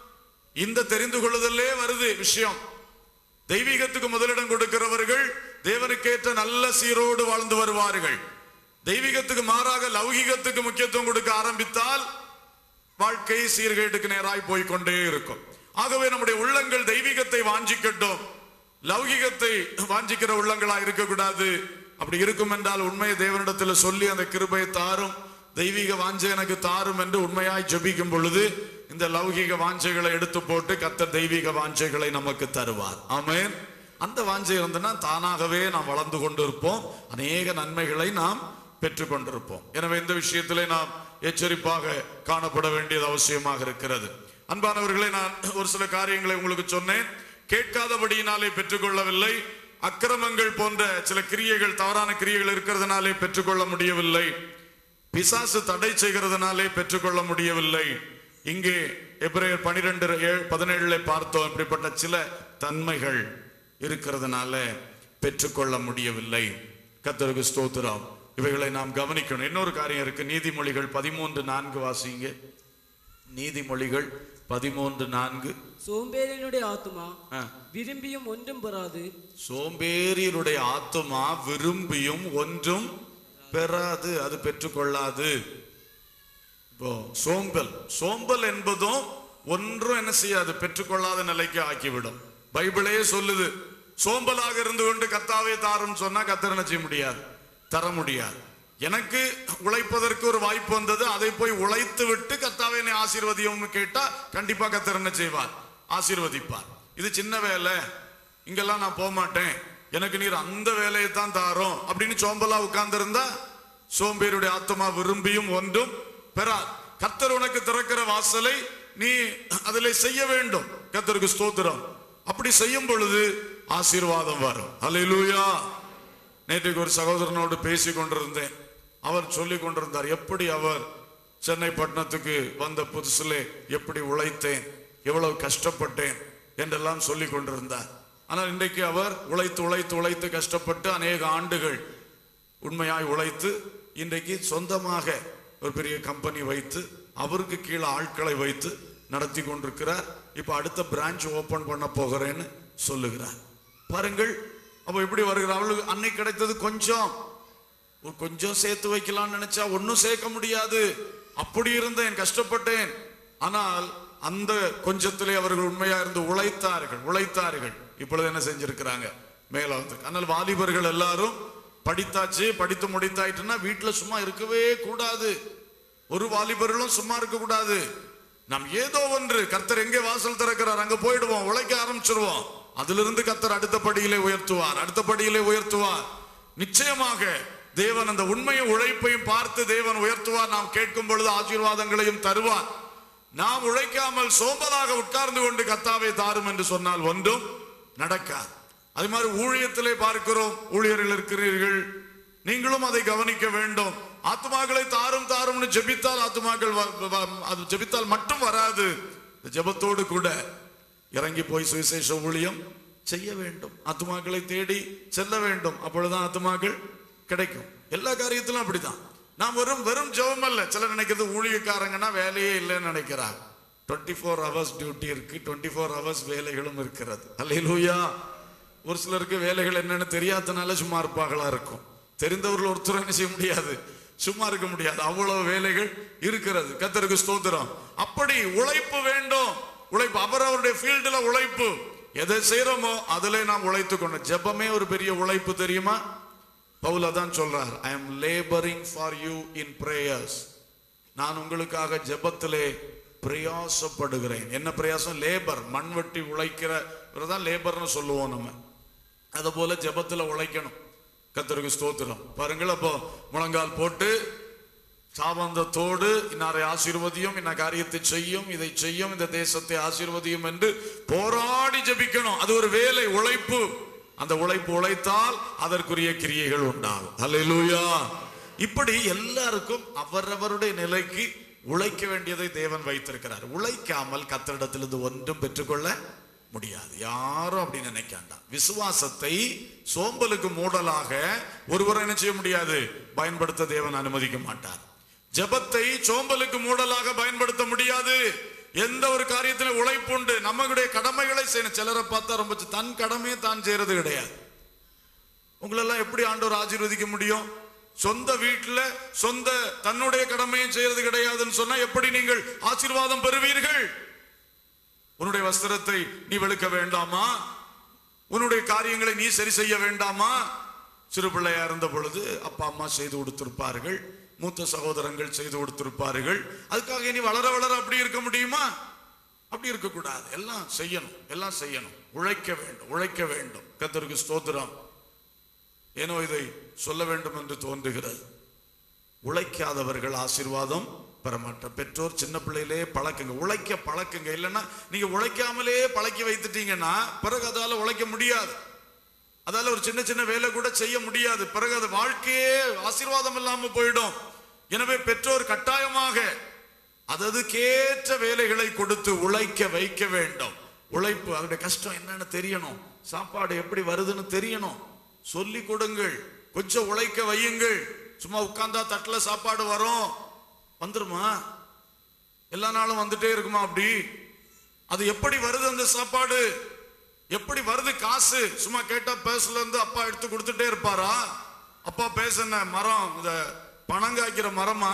இந்த தெரிந்து கொள்ளுதலே வருது விஷயம் தெய்வீகத்துக்கு முதலிடம் கொடுக்கிறவர்கள் தேவனுக்கேற்ற நல்ல சீரோடு வாழ்ந்து வருவார்கள் தெய்வீகத்துக்கு மாறாக லௌகீகத்துக்கு முக்கியத்துவம் கொடுக்க ஆரம்பித்தால் வாழ்க்கை சீர்கேட்டுக்கு நேராய் போய் கொண்டே இருக்கும் ஆகவே நம்முடைய உள்ளங்கள் தெய்வீகத்தை வாஞ்சிக்கட்டும் லௌகிகத்தை வாஞ்சிக்கிற உள்ளங்களா இருக்கக்கூடாது அப்படி இருக்கும் என்றால் உண்மையை தேவனிடத்தில் சொல்லி அந்த கிருபையை தாரும் தெய்வீக வாஞ்சை எனக்கு தாரும் என்று உண்மையாய் ஜெபிக்கும் பொழுது இந்த லௌகிக வாஞ்சைகளை எடுத்து போட்டு கத்தர் தெய்வீக வாஞ்சைகளை நமக்கு தருவார் ஆமென் அந்த வாஞ்சை இருந்தனா தானாகவே நாம் வளர்ந்து கொண்டிருப்போம் அநேக நன்மைகளை நாம் பெற்றுக் கொண்டிருப்போம் எனவே இந்த விஷயத்திலே நாம் எச்சரிப்பாக காணப்பட வேண்டியது அவசியமாக இருக்கிறது அன்பானவர்களே நான் ஒரு சில காரியங்களை உங்களுக்கு சொன்னேன் கேட்காதபடியினாலே பெற்றுக்கொள்ளவில்லை அக்கிரமங்கள் போன்ற சில கிரியைகள் தவறான கிரியைகள் இருக்கிறதுனாலே பெற்றுக்கொள்ள முடியவில்லை பிசாசு தடை செய்கிறதுனாலே பெற்றுக்கொள்ள முடியவில்லை இங்கே எபிரேயர் பனிரெண்டு பதினேழுல பார்த்தோம் இப்படிப்பட்ட சில தன்மைகள் இருக்கிறதுனால பெற்றுக்கொள்ள முடியவில்லை கத்தருக்கு ஸ்தோத்திரம் இவைகளை நாம் கவனிக்கணும் இன்னொரு காரியம் இருக்கு நீதிமொழிகள் பதிமூன்று நான்கு வாசிங்க நீதிமொழிகள் பதிமூன்று நான்கு சோம்பேறியனுடைய ஆத்துமா ஆ. விரும்பியும் ஒன்றும் பெறாது சோம்பேறியனுடைய ஆத்துமா விரும்பியும் ஒன்றும் பெறாது அது பெற்றுக்கொள்ளாது இப்போ சோம்பல் சோம்பல் என்பதும் ஒன்றும் என்ன செய்யாது பெற்றுக்கொள்ளாத நிலைக்கு ஆக்கிவிடும் பைபிளே சொல்லுது சோம்பலாக இருந்து கொண்டு கத்தாவே தாரும் சொன்னா கத்தர் என்ன செய்ய முடியாது தர முடியாது எனக்கு உழைப்பதற்கு ஒரு வாய்ப்பு வந்தது அதை போய் உழைத்து விட்டு கத்தாவே என்னை ஆசீர்வதியும்னு கேட்டா கண்டிப்பா கத்தர் என்ன செய்வார் ஆசீர்வதிப்பார் இது சின்ன வேலை இங்கெல்லாம் நான் போக மாட்டேன் எனக்கு நீர் அந்த வேலையை தான் தாரோம் அப்படின்னு சோம்பலா உட்கார்ந்திருந்தா சோம்பேறியுடைய ஆத்மா விரும்பியும் ஒன்றும் பெறா கர்த்தர் உனக்கு திறக்கிற வாசலை நீ அதில் செய்ய வேண்டும் கர்த்தருக்கு ஸ்தோத்திரம் அப்படி செய்யும் பொழுது ஆசீர்வாதம் வரும் அல்லேலூயா நேற்றுக்கு ஒரு சகோதரனோடு பேசி கொண்டிருந்தேன் அவர் சொல்லி கொண்டிருந்தார் எப்படி அவர் சென்னை பட்டணத்துக்கு வந்த புதுசுலே எப்படி உழைத்தேன் எவ்வளவு கஷ்டப்பட்டேன் என்றெல்லாம் சொல்லி கொண்டிருந்தார் ஆனால் இன்றைக்கு அவர் உழைத்து உழைத்து உழைத்து கஷ்டப்பட்டு அநேக ஆண்டுகள் உண்மையாய் உழைத்து இன்றைக்கு சொந்தமாக ஒரு பெரிய கம்பெனி வைத்து அவருக்கு கீழே ஆட்களை வைத்து நடத்தி கொண்டிருக்கிறார் இப்ப அடுத்த பிரான்ச் ஓபன் பண்ண போகிறேன்னு சொல்லுகிறார் பாருங்கள் அப்ப எப்படி வருகிறார் அவளுக்கு அன்னைக்கு கிடைத்தது கொஞ்சம் ஒரு கொஞ்சம் சேர்த்து வைக்கலாம்னு நினைச்சா ஒன்னும் சேர்க்க முடியாது அப்படி இருந்தேன் கஷ்டப்பட்டேன் ஆனால் அந்த கொஞ்சத்திலே அவர்கள் உண்மையா இருந்து உழைத்தார்கள் உழைத்தார்கள் இப்பொழுது என்ன செஞ்சிருக்கிறாங்க மேல வந்து ஆனால் வாலிபர்கள் எல்லாரும் படித்தாச்சு படித்து முடித்தாயிட்டுன்னா வீட்டுல சும்மா இருக்கவே கூடாது ஒரு வாலிபர்களும் சும்மா இருக்க கூடாது நாம் ஏதோ ஒன்று கர்த்தர் எங்கே வாசல் திறக்கிறார் அங்க போயிடுவோம் உழைக்க ஆரம்பிச்சிருவோம் அதிலிருந்து கர்த்தர் அடுத்த படியிலே உயர்த்துவார் அடுத்த படியிலே உயர்த்துவார் நிச்சயமாக தேவன் அந்த உண்மையும் உழைப்பையும் பார்த்து தேவன் உயர்த்துவார் நாம் கேட்கும் பொழுது ஆசீர்வாதங்களையும் தருவார் நாம் உழைக்காமல் சோம்பலாக உட்கார்ந்து கொண்டு கத்தாவை தாரும் என்று சொன்னால் ஒன்றும் நடக்காது அது மாதிரி ஊழியத்திலே பார்க்கிறோம் ஊழியர்கள் இருக்கிறீர்கள் நீங்களும் அதை கவனிக்க வேண்டும் ஆத்துமாக்களை தாரும் தாரும்னு ஜெபித்தால் ஆத்துமாக்கள் வ- வ- அது ஜெபித்தால் மட்டும் வராது இந்த ஜெபத்தோடு கூட இறங்கி போய் சுவிசேஷ ஊழியம் செய்ய வேண்டும் ஆத்துமாக்களை தேடி செல்ல வேண்டும் அப்பொழுதுதான் ஆத்துமாக்கள் கிடைக்கும் எல்லா காரியத்திலும் அப்படிதான் நாம் வெறும் வெறும் ஜெபம் அல்ல சிலர் நினைக்கிறது ஊழியக்காரங்கன்னா வேலையே இல்லைன்னு நினைக்கிறாங்க டுவெண்ட்டி ஃபோர் ஹவர்ஸ் டியூட்டி இருக்கு டுவெண்ட்டி ஃபோர் ஹவர்ஸ் வேலைகளும் இருக்கிறது அல்லேலூயா ஒரு சிலருக்கு வேலைகள் என்னன்னு தெரியாதனால சும்மா இருப்பாங்களா இருக்கும் தெரிந்தவர்கள் ஒருத்தர் என்ன செய்ய முடியாது சும்மா இருக்க முடியாது அவ்வளவு வேலைகள் இருக்கிறது கத்தருக்கு ஸ்தோத்திரம் அப்படி உழைப்பு வேண்டும் உழைப்பு அவரவருடைய ஃபீல்டுல உழைப்பு எதை செய்யறோமோ அதிலே நாம் உழைத்து கொண்டு ஜெபமே ஒரு பெரிய உழைப்பு தெரியுமா பவுல் அதான் சொல்றார் I am labouring for you in prayers நான் உங்களுக்காக ஜெபத்திலே பிரயாசப்படுகிறேன் என்ன பிரயாசம் லேபர் மண்வெட்டி உழைக்கிற தான் லேபர்னு சொல்லுவோம் நம்ம அது போல ஜெபத்துல உழைக்கணும் கத்தருக்கு ஸ்தோத்திரம் பாருங்கள் அப்போ முழங்கால் போட்டு சாபந்தத்தோடு இன்னாரை ஆசீர்வதியும் இன்ன காரியத்தை செய்யும் இதை செய்யும் இந்த தேசத்தை ஆசீர்வதியும் என்று போராடி ஜெபிக்கணும் அது ஒரு வேலை உழைப்பு அந்த உழைப்பு உழைத்தால் அதற்குரிய கிரியைகள் உண்டாகும் அல்லேலூயா இப்படி எல்லாருக்கும் அவரவருடைய நிலைக்கு உழைக்க வேண்டியதை தேவன் வைத்திருக்கிறார் உழைக்காமல் கத்தரிடத்திலிருந்து ஒன்றும் பெற்றுக்கொள்ள முடியாது யாரும் அப்படி நினைக்காண்டாம் விசுவாசத்தை சோம்பலுக்கு மூடலாக ஒருவரை என்ன செய்ய முடியாது பயன்படுத்த தேவன் அனுமதிக்க மாட்டார் ஜெபத்தை சோம்பலுக்கு மூடலாக பயன்படுத்த முடியாது எந்த ஒரு காரியத்திலும் உழைப்புண்டு நம்மளுடைய கடமைகளை செய்யணும் சிலரை பார்த்தா ரொம்ப தன் கடமையை தான் செய்யறது கிடையாது உங்களெல்லாம் எப்படி ஆண்டவர் ஆசீர்வதிக்க முடியும் சொந்த வீட்டுல சொந்த தன்னுடைய கடமையை செய்யறது கிடையாதுன்னு சொன்னா எப்படி நீங்கள் ஆசீர்வாதம் பெறுவீர்கள் உன்னுடைய வஸ்திரத்தை நீ வெளுக்க வேண்டாமா உன்னுடைய காரியங்களை நீ சரி செய்ய வேண்டாமா சிறு பிள்ளையா இருந்த பொழுது அப்பா அம்மா செய்து கொடுத்திருப்பார்கள் மூத்த சகோதரங்கள் செய்து கொடுத்திருப்பார்கள் அதுக்காக இனி வளர வளர அப்படி இருக்க முடியுமா அப்படி இருக்கக்கூடாது எல்லாம் செய்யணும் எல்லாம் செய்யணும் உழைக்க வேண்டும் உழைக்க வேண்டும் கத்தருக்கு ஸ்தோத்திரம் ஏனோ இதை சொல்ல வேண்டும் என்று தோன்றுகிறது உழைக்காதவர்கள் ஆசீர்வாதம் பெறமாட்ட பெற்றோர் சின்ன பிள்ளையிலே பழக்குங்க உழைக்க பழக்குங்க இல்லைன்னா நீங்க உழைக்காமலே பழக்கி வைத்துட்டீங்கன்னா பிறகு அதால உழைக்க முடியாது அதால ஒரு சின்ன சின்ன வேலை கூட செய்ய முடியாது பிறகு அது வாழ்க்கையே ஆசீர்வாதம் இல்லாம போயிடும் எனவே பெற்றோர் கட்டாயமாக அததுக்கேற்ற வேலைகளை கொடுத்து உழைக்க வைக்க வேண்டும் உழைப்பு அதோட கஷ்டம் என்னன்னு தெரியணும் சாப்பாடு எப்படி வருதுன்னு தெரியணும் சொல்லி கொடுங்கள் கொஞ்சம் உழைக்க வையுங்கள் சும்மா உட்கார்ந்தா தட்டுல சாப்பாடு வரும் வந்துருமா எல்லா நாளும் வந்துட்டே இருக்குமா அப்படி அது எப்படி வருது அந்த சாப்பாடு எப்படி வருது காசு சும்மா கேட்டா பேசல இருந்து அப்பா எடுத்து கொடுத்துட்டே இருப்பாரா அப்பா பேசுன மரம் இந்த பணம் காய்க்கிற மரமா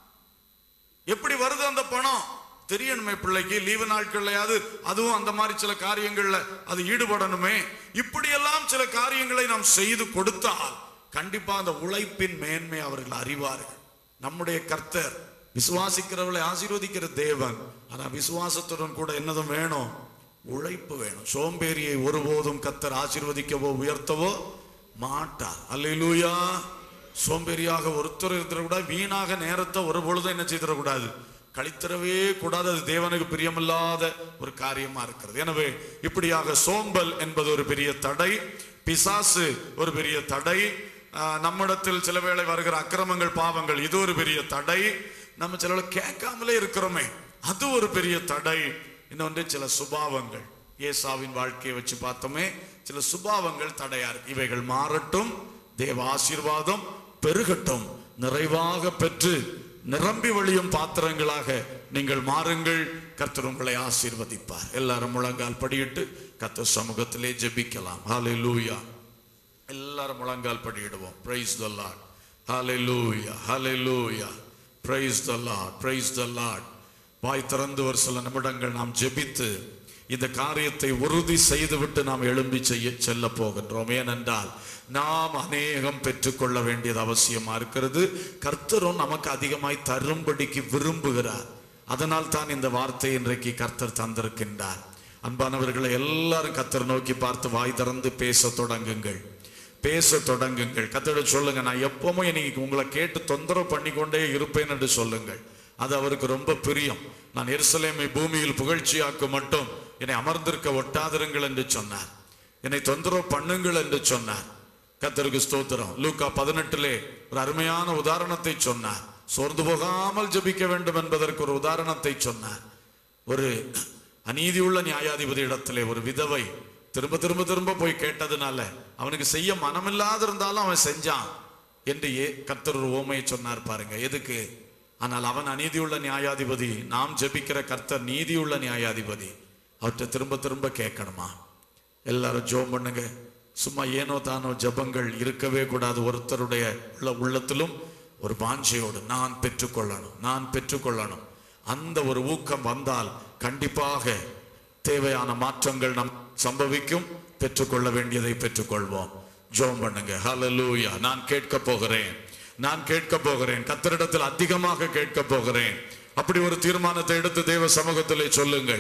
எப்படி வருது அந்த பணம் தெரியணுமே பிள்ளைக்கு லீவு நாட்கள்லயாவது அதுவும் அந்த மாதிரி சில காரியங்கள்ல அது ஈடுபடணுமே இப்படியெல்லாம் சில காரியங்களை நாம் செய்து கொடுத்தால் கண்டிப்பா அந்த உழைப்பின் மேன்மை அவர்கள் அறிவார்கள் நம்முடைய கர்த்தர் விசுவாசிக்கிறவர்களை ஆசீர்வதிக்கிற தேவன் ஆனா விசுவாசத்துடன் கூட என்னதும் வேணும் உழைப்பு வேணும் சோம்பேறியை ஒருபோதும் கர்த்தர் ஆசீர்வதிக்கவோ உயர்த்தவோ மாட்டார் அல்லேலூயா சோம்பேறியாக ஒருத்தர் இருந்துடக்கூடாது வீணாக நேரத்தை ஒரு பொழுதும் என்ன செய்திடக்கூடாது கழித்தரவே கூடாது அது தேவனுக்கு பிரியமில்லாத ஒரு காரியமா இருக்கிறது எனவே இப்படியாக சோம்பல் என்பது ஒரு பெரிய தடை பிசாசு ஒரு பெரிய தடை ஆஹ், நம்மிடத்தில் சில வேளை வருகிற அக்கிரமங்கள் பாவங்கள் இது ஒரு பெரிய தடை நம்ம சில கேட்காமலே இருக்கிறோமே அது ஒரு பெரிய தடை இன்னொன்று சில சுபாவங்கள் ஏசாவின் வாழ்க்கையை வச்சு பார்த்தோமே சில சுபாவங்கள் தடையா இருக்கு இவைகள் மாறட்டும் தேவ ஆசீர்வாதம் பெருகட்டும் நிறைவாக பெற்று நிரம்பி வழியும் பாத்திரங்களாக நீங்கள் மாறுங்கள் கர்த்தர் உங்களை ஆசீர்வதிப்பார் எல்லாரும் முழங்கால் படியிட்டு கர்த்தர் சமூகத்திலே ஜெபிக்கலாம் ஹalleluya எல்லாரும் முழங்கால் படியிடுவோம் praise the lord hallelujah hallelujah praise the lord praise the lord வாய் திறந்து ஒரு சில நிமிடங்கள் நாம் ஜெபித்து இந்த காரியத்தை உறுதி செய்துவிட்டு நாம் எழும்பி செய்ய செல்ல போகின்றோம் ஏனென்றால் நாம் அநேகம் பெற்றுக்கொள்ள வேண்டியது அவசியமா இருக்கிறது கர்த்தரும் நமக்கு அதிகமாய் தரும்படிக்கு விரும்புகிறார் அதனால் தான் இந்த வார்த்தை இன்றைக்கு கர்த்தர் தந்திருக்கின்றார் அன்பானவர்களை எல்லாரும் கர்த்தர் நோக்கி பார்த்து வாய் திறந்து பேச தொடங்குங்கள் பேச தொடங்குங்கள் கத்தோட சொல்லுங்க நான் எப்பவும் இன்னைக்கு உங்களை கேட்டு தொந்தரவு பண்ணிக்கொண்டே இருப்பேன் என்று சொல்லுங்கள் அது அவருக்கு ரொம்ப பிரியம் நான் எருசலேமை பூமியில் புகழ்ச்சியாக்க மட்டும் என்னை அமர்ந்திருக்க ஒட்டாதிருங்கள் என்று சொன்னார் என்னை தொந்தரவு பண்ணுங்கள் என்று சொன்னார் கத்தருக்கு ஸ்தோத்திரம் லூக்கா பதினெட்டிலே ஒரு அருமையான உதாரணத்தை சொன்னார் சோர்ந்து போகாமல் ஜெபிக்க வேண்டும் என்பதற்கு ஒரு உதாரணத்தை சொன்னார் ஒரு அநீதியுள்ள நியாயாதிபதி இடத்திலே ஒரு விதவை திரும்ப திரும்ப திரும்ப போய் கேட்டதுனால அவனுக்கு செய்ய மனமில்லாத இருந்தாலும் அவன் செஞ்சான் என்று ஏ கர்த்தர் ஒரு ஓமையை சொன்னார் பாருங்க எதுக்கு ஆனால் அவன் அநீதியுள்ள நியாயாதிபதி நாம் ஜெபிக்கிற கர்த்தர் நீதியுள்ள நியாயாதிபதி அவர்கிட்ட திரும்ப திரும்ப கேட்கணுமா எல்லாரும் ஜோம் பண்ணுங்க சும்மா ஏனோ தானோ ஜெபங்கள் இருக்கவே கூடாது ஒருத்தருடைய உள்ள உள்ளத்திலும் ஒரு வாஞ்சையோடு நான் பெற்றுக்கொள்ளணும் நான் பெற்றுக்கொள்ளணும் அந்த ஒரு ஊக்கம் வந்தால் கண்டிப்பாக தேவையான மாற்றங்கள் நம் சம்பவிக்கும் பெற்றுக்கொள்ள வேண்டியதை பெற்றுக்கொள்வோம் ஜோம் பண்ணுங்க ஹalleluya நான் கேட்க போகிறேன் நான் கேட்க போகிறேன் கத்தரிடத்தில் அதிகமாக கேட்க போகிறேன் அப்படி ஒரு தீர்மானத்தை எடுத்து தேவ சமூகத்திலே சொல்லுங்கள்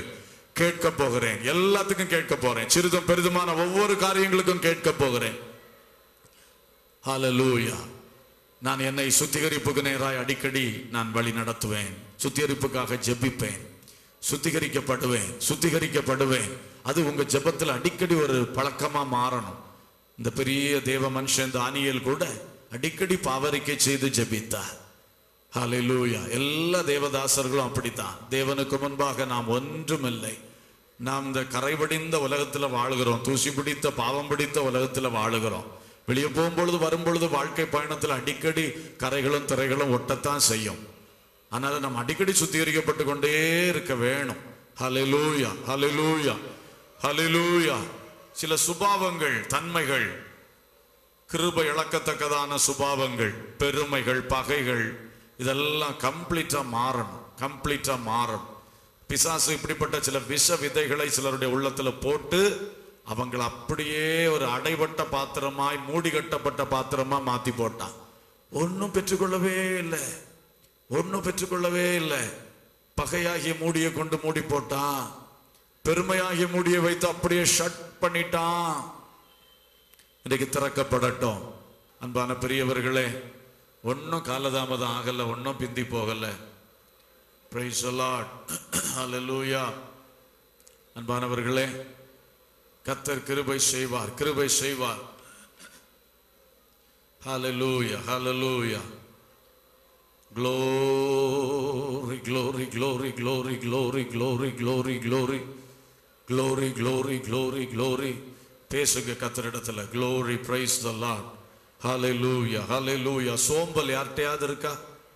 கேட்க போகிறேன் எல்லாத்துக்கும் கேட்க போறேன் சிறிதும் பெரிதுமான ஒவ்வொரு காரியங்களுக்கும் கேட்க போகிறேன் ஹalleluya நான் என்னை சுத்திகரிப்புக்கு நேராய் அடிக்கடி நான் வழி நடத்துவேன் சுத்திகரிப்புக்காக ஜெபிப்பேன் சுத்திகரிக்கப்படுவேன் சுத்திகரிக்கப்படுவேன் அது உங்க ஜெபத்துல அடிக்கடி ஒரு பழக்கமா மாறணும் இந்த பெரிய தேவ மனுஷன் தானியேல் கூட அடிக்கடி பாவரிக்கை செய்து ஜெபித்தார் ஹalleluya எல்லா தேவதாசர்களும் அப்படித்தான் தேவனுக்கு முன்பாக நாம் ஒன்றுமில்லை நாம் இந்த கரைபடிந்த உலகத்துல வாழுகிறோம் தூசி பிடித்த பாவம் பிடித்த உலகத்துல வாழுகிறோம் வெளியே போகும்பொழுது வரும்பொழுது வாழ்க்கை பயணத்துல அடிக்கடி கரைகளும் திரைகளும் ஒட்டத்தான் செய்யும் அதனால நம்ம அடிக்கடி சுத்திகரிக்கப்பட்டு கொண்டே இருக்க வேணும் ஹalleluya ஹalleluya ஹalleluya சில சுபாவங்கள் தன்மைகள் கிருபை இழக்கத்தக்கதான சுபாவங்கள் பெருமைகள் பகைகள் இதெல்லாம் கம்ப்ளீட்டா மாறணும் கம்ப்ளீட்டா மாறணும் பிசாசு இப்படிப்பட்ட சில விஷ விதைகளை சிலருடைய உள்ளத்துல போட்டு அவங்களை அப்படியே ஒரு அடைபட்ட பாத்திரமாய் மூடி கட்டப்பட்ட பாத்திரமா மாத்தி போட்டான் ஒன்னும் பெற்றுக்கொள்ளவே இல்லை ஒன்னும் பெற்றுக்கொள்ளவே இல்லை பகையாகிய மூடியை கொண்டு மூடி போட்டான் பெருமையாகிய மூடியை வைத்து அப்படியே ஷட் பண்ணிட்டான் இன்றைக்கு திறக்கப்படட்டும் அன்பான பெரியவர்களே ஒன்றும் காலதாமதம் ஆகல ஒன்றும் பிந்தி போகல பிரைஸ் ஹalleluya அன்பானவர்களே கத்தர் கிருபை செய்வார் கிருபை செய்வார் ஹalleluya ஹalleluya glory glory glory glory glory glory glory glory glory glory glory glory பேசுங்க கத்தரிடத்துல glory praise the lord hallelujah hallelujah சோம்பல் யார்கிட்டயாவது இருக்கா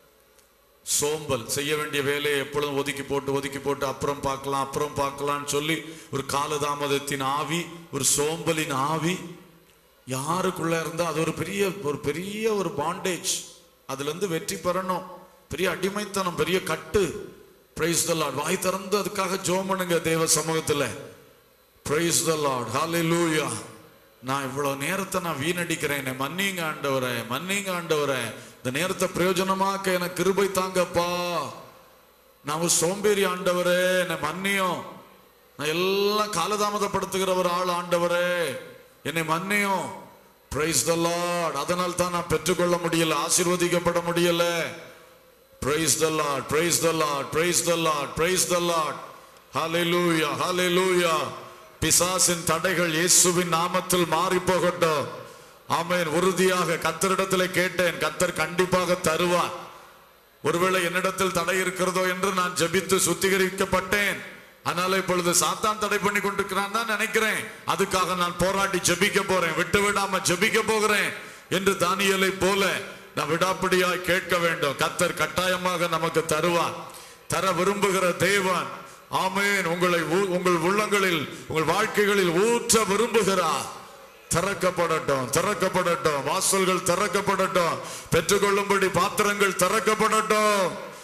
சோம்பல் செய்ய வேண்டிய வேலையை எப்பொழுதும் ஒதுக்கி போட்டு ஒதுக்கி போட்டு அப்புறம் பார்க்கலாம் அப்புறம் பார்க்கலாம்னு சொல்லி ஒரு காலதாமதத்தின் ஆவி ஒரு சோம்பலின் ஆவி யாருக்குள்ள இருந்தா அது ஒரு பெரிய ஒரு பெரிய ஒரு பாண்டேஜ் அதுல இருந்து வெற்றி பெறணும் பெரிய அடிமைத்தனம் பெரிய கட்டு பிரைஸ் த லார்ட் வாய் திறந்து அதுக்காக ஜோம் பண்ணுங்க தேவ சமூகத்துல பிரைஸ் த லார்ட் ஹalleluya நான் இவ்வளவு நேரத்தை நான் வீணடிக்கிறேன் என்னை மன்னிங்க ஆண்டவரே மன்னிங்க ஆண்டவரே இந்த நேரத்தை பிரயோஜனமாக்க எனக்கு கிருபை தாங்கப்பா நான் ஒரு சோம்பேறி ஆண்டவரே என்னை மன்னியும் நான் எல்லாம் காலதாமதப்படுத்துகிற ஒரு ஆள் ஆண்டவரே என்னை மன்னியும் பிரைஸ் த லார்ட் அதனால் தான் நான் பெற்றுக்கொள்ள முடியல ஆசீர்வதிக்கப்பட முடியல praise the Lord praise the Lord praise the Lord praise the Lord ஹalleluya ஹalleluya பிசாசின் தடைகள் இயேசுவின் நாமத்தில் மாறி போகட்டும் ஆமென் உறுதியாக கத்தரிடத்தில் கேட்டேன் கத்தர் கண்டிப்பாக தருவார் ஒருவேளை என்னிடத்தில் தடை இருக்கிறதோ என்று நான் ஜெபித்து சுத்திகரிக்கப்பட்டேன் அதனால இப்பொழுது சாத்தான் தடை பண்ணி கொண்டிருக்கிறான் தான் நினைக்கிறேன் அதுக்காக நான் போராடி ஜெபிக்க போறேன் விட்டு விடாம ஜெபிக்க போகிறேன் என்று தானியலை போல நான் விடாப்பிடியாய் கேட்க வேண்டும் கத்தர் கட்டாயமாக நமக்கு தருவார் தர விரும்புகிற தேவன் ஆமென் உங்களை ஊ- உங்கள் உள்ளங்களில் உங்கள் வாழ்க்கைகளில் ஊற்ற விரும்புகிறார் திறக்கப்படட்டும் திறக்கப்படட்டும் வாசல்கள் திறக்கப்படட்டும் பெற்றுக்கொள்ளும்படி பாத்திரங்கள் திறக்கப்படட்டும்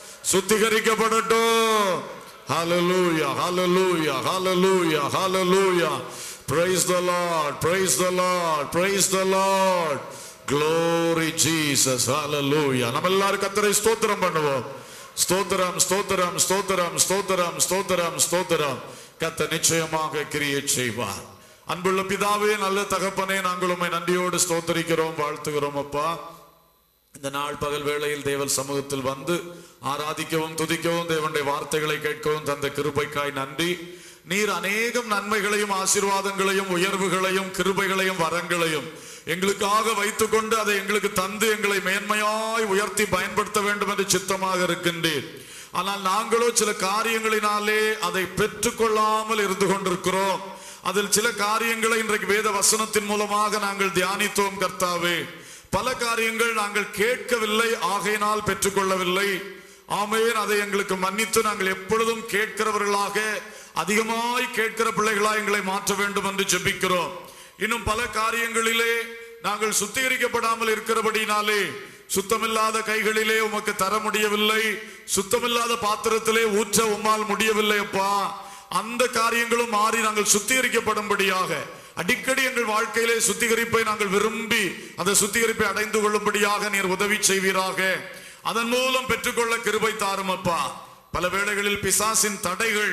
சுத்திகரிக்கப்படட்டும் ஹalleluya hallelujah hallelujah hallelujah praise the lord praise the lord praise the lord glory jesus hallelujah நம்ம எல்லாரும் கர்த்தரை ஸ்தோத்திரம் பண்ணுவோம் ஸ்தோத்திரம் ஸ்தோத்திரம் ஸ்தோத்திரம் ஸ்தோத்திரம் ஸ்தோத்திரம் ஸ்தோத்திரம் கர்த்தர் நிச்சயமாக கிரியை செய்வார் அன்புள்ள பிதாவே நல்ல தகப்பனே நாங்கள் உம்மை நன்றியோடு ஸ்தோத்தரிக்கிறோம் வாழ்த்துகிறோம் அப்பா இந்த நாள் பகல் வேளையில் தேவன் சமூகத்தில் வந்து ஆராதிக்கவும் துதிக்கவும் தேவனுடைய வார்த்தைகளை கேட்கவும் தந்த கிருபைக்காய் நன்றி நீர் அநேகம் நன்மைகளையும் ஆசீர்வாதங்களையும் உயர்வுகளையும் கிருபைகளையும் வரங்களையும் எங்களுக்காக வைத்துக்கொண்டு அதை எங்களுக்கு தந்து எங்களை மேன்மையாய் உயர்த்தி பயன்படுத்த வேண்டும் என்று சித்தமாக இருக்கின்றீர் ஆனால் நாங்களோ சில காரியங்களினாலே அதை பெற்றுக்கொள்ளாமல் இருந்து கொண்டிருக்கிறோம் அதில் சில காரியங்களை இன்றைக்கு வேத வசனத்தின் மூலமாக நாங்கள் தியானித்தோம் கர்த்தாவே பல காரியங்கள் நாங்கள் கேட்கவில்லை ஆகையினால் பெற்றுக்கொள்ளவில்லை ஆமையன் அதை எங்களுக்கு மன்னித்து நாங்கள் எப்பொழுதும் கேட்கிறவர்களாக அதிகமாய் கேட்கிற பிள்ளைகளாய் எங்களை மாற்ற வேண்டும் என்று ஜெபிக்கிறோம் இன்னும் பல காரியங்களிலே நாங்கள் சுத்திகரிக்கப்படாமல் இருக்கிறபடினாலே சுத்தமில்லாத கைகளிலே உமக்கு தர முடியவில்லை சுத்தமில்லாத பாத்திரத்திலே ஊற்ற உம்மால் முடியவில்லை அப்பா அந்த காரியங்களும் மாறி நாங்கள் சுத்திகரிக்கப்படும்படியாக அடிக்கடி எங்கள் வாழ்க்கையிலே சுத்திகரிப்பை நாங்கள் விரும்பி அந்த சுத்திகரிப்பை அடைந்து கொள்ளும்படியாக நீர் உதவி செய்வீராக அதன் மூலம் பெற்றுக்கொள்ள கிருபை தாரும் அப்பா பல வேளைகளில் பிசாசின் தடைகள்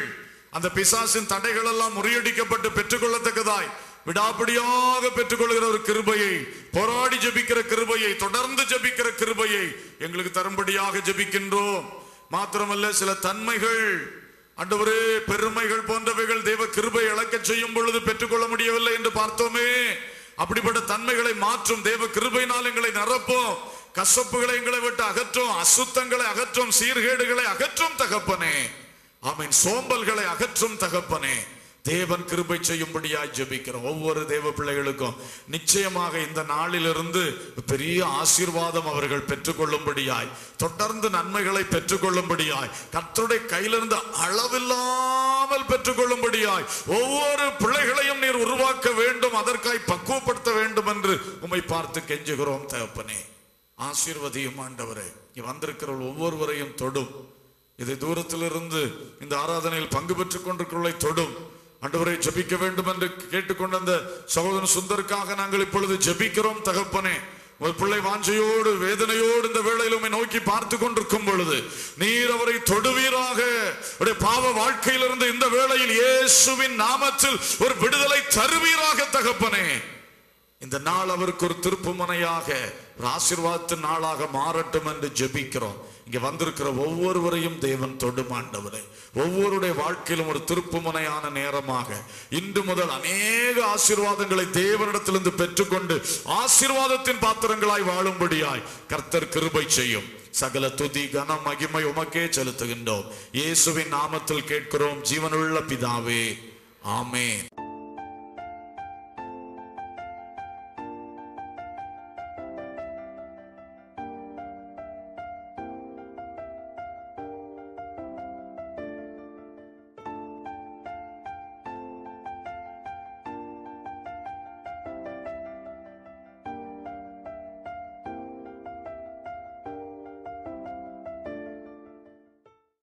அந்த பிசாசின் தடைகள் எல்லாம் முறியடிக்கப்பட்டு பெற்றுக்கொள்ளத்தக்கதாய் விடாப்பிடியாக பெற்றுக்கொள்கிற ஒரு கிருபையை போராடி ஜெபிக்கிற கிருபையை தொடர்ந்து ஜெபிக்கிற கிருபையை எங்களுக்கு தரும்படியாக ஜெபிக்கின்றோம் மாத்திரமல்ல சில தன்மைகள் ஆண்டவரே பெருமைகள் போன்றவைகள் தேவ கிருபை இழக்கச் செய்யும் பொழுது பெற்றுக்கொள்ள முடியவில்லை என்று பார்த்தோமே அப்படிப்பட்ட தன்மைகளை மாற்றும் தேவ கிருபையினால் எங்களை நிரப்பும் கசப்புகளை எங்களை விட்டு அகற்றும் அசுத்தங்களை அகற்றும் சீர்கேடுகளை அகற்றும் தகப்பனே ஆமீன் சோம்பல்களை அகற்றும் தகப்பனே தேவன் கிருபை செய்யும்படியாய் ஜெபிக்கிறோம் ஒவ்வொரு தேவ பிள்ளைகளுக்கும் நிச்சயமாக இந்த நாளிலிருந்து பெரிய ஆசீர்வாதம் அவர்கள் பெற்றுக்கொள்ளும்படியாய் தொடர்ந்து நன்மைகளை பெற்றுக்கொள்ளும்படியாய் கர்த்தருடைய கையிலிருந்து அளவில்லாமல் பெற்றுக்கொள்ளும்படியாய் ஒவ்வொரு பிள்ளைகளையும் நீர் உருவாக்க வேண்டும் அதற்காய் பக்குவப்படுத்த வேண்டும் என்று உம்மை பார்த்து கெஞ்சுகிறோம் தகப்பனே ஆசீர்வதியும் ஆண்டவரே இங்க வந்திருக்கிற ஒவ்வொருவரையும் தொடும் இதை தூரத்திலிருந்து இந்த ஆராதனையில் பங்கு பெற்றுக் கொண்டிருக்கிறவர்களை தொடும் ஆண்டவரை ஜெபிக்க வேண்டும் என்று கேட்டுக்கொண்ட அந்த சகோதரன் சுந்தருக்காக நாங்கள் இப்பொழுது ஜெபிக்கிறோம் தகப்பனே ஒரு பிள்ளை வாஞ்சையோடு வேதனையோடு இந்த வேளையில் உம்மை நோக்கி பார்த்து கொண்டிருக்கும் பொழுது நீர் அவரை தொடுவீராக அவருடைய பாவ வாழ்க்கையிலிருந்து இந்த வேளையில் இயேசுவின் நாமத்தில் ஒரு விடுதலை தருவீராக தகப்பனே இந்த நாள் அவருக்கு ஒரு திருப்புமனையாக ஒரு ஆசீர்வாதத்தின் நாளாக மாறட்டும் என்று ஜெபிக்கிறோம் இங்க வந்திருக்கிற ஒவ்வொருவரையும் தேவன் தொடுமாண்டவரே ஒவ்வொருடைய வாழ்க்கையிலும் ஒரு திருப்புமுனையான நேரமாக இன்று முதல் அநேக ஆசீர்வாதங்களை தேவனிடத்திலிருந்து பெற்றுக்கொண்டு ஆசீர்வாதத்தின் பாத்திரங்களாய் வாழும்படியாய் கர்த்தர் கிருபை செய்யும் சகல துதி கன மகிமை உமக்கே செலுத்துகின்றோம் இயேசுவின் நாமத்தில் கேட்கிறோம் ஜீவனுள்ள பிதாவே ஆமென்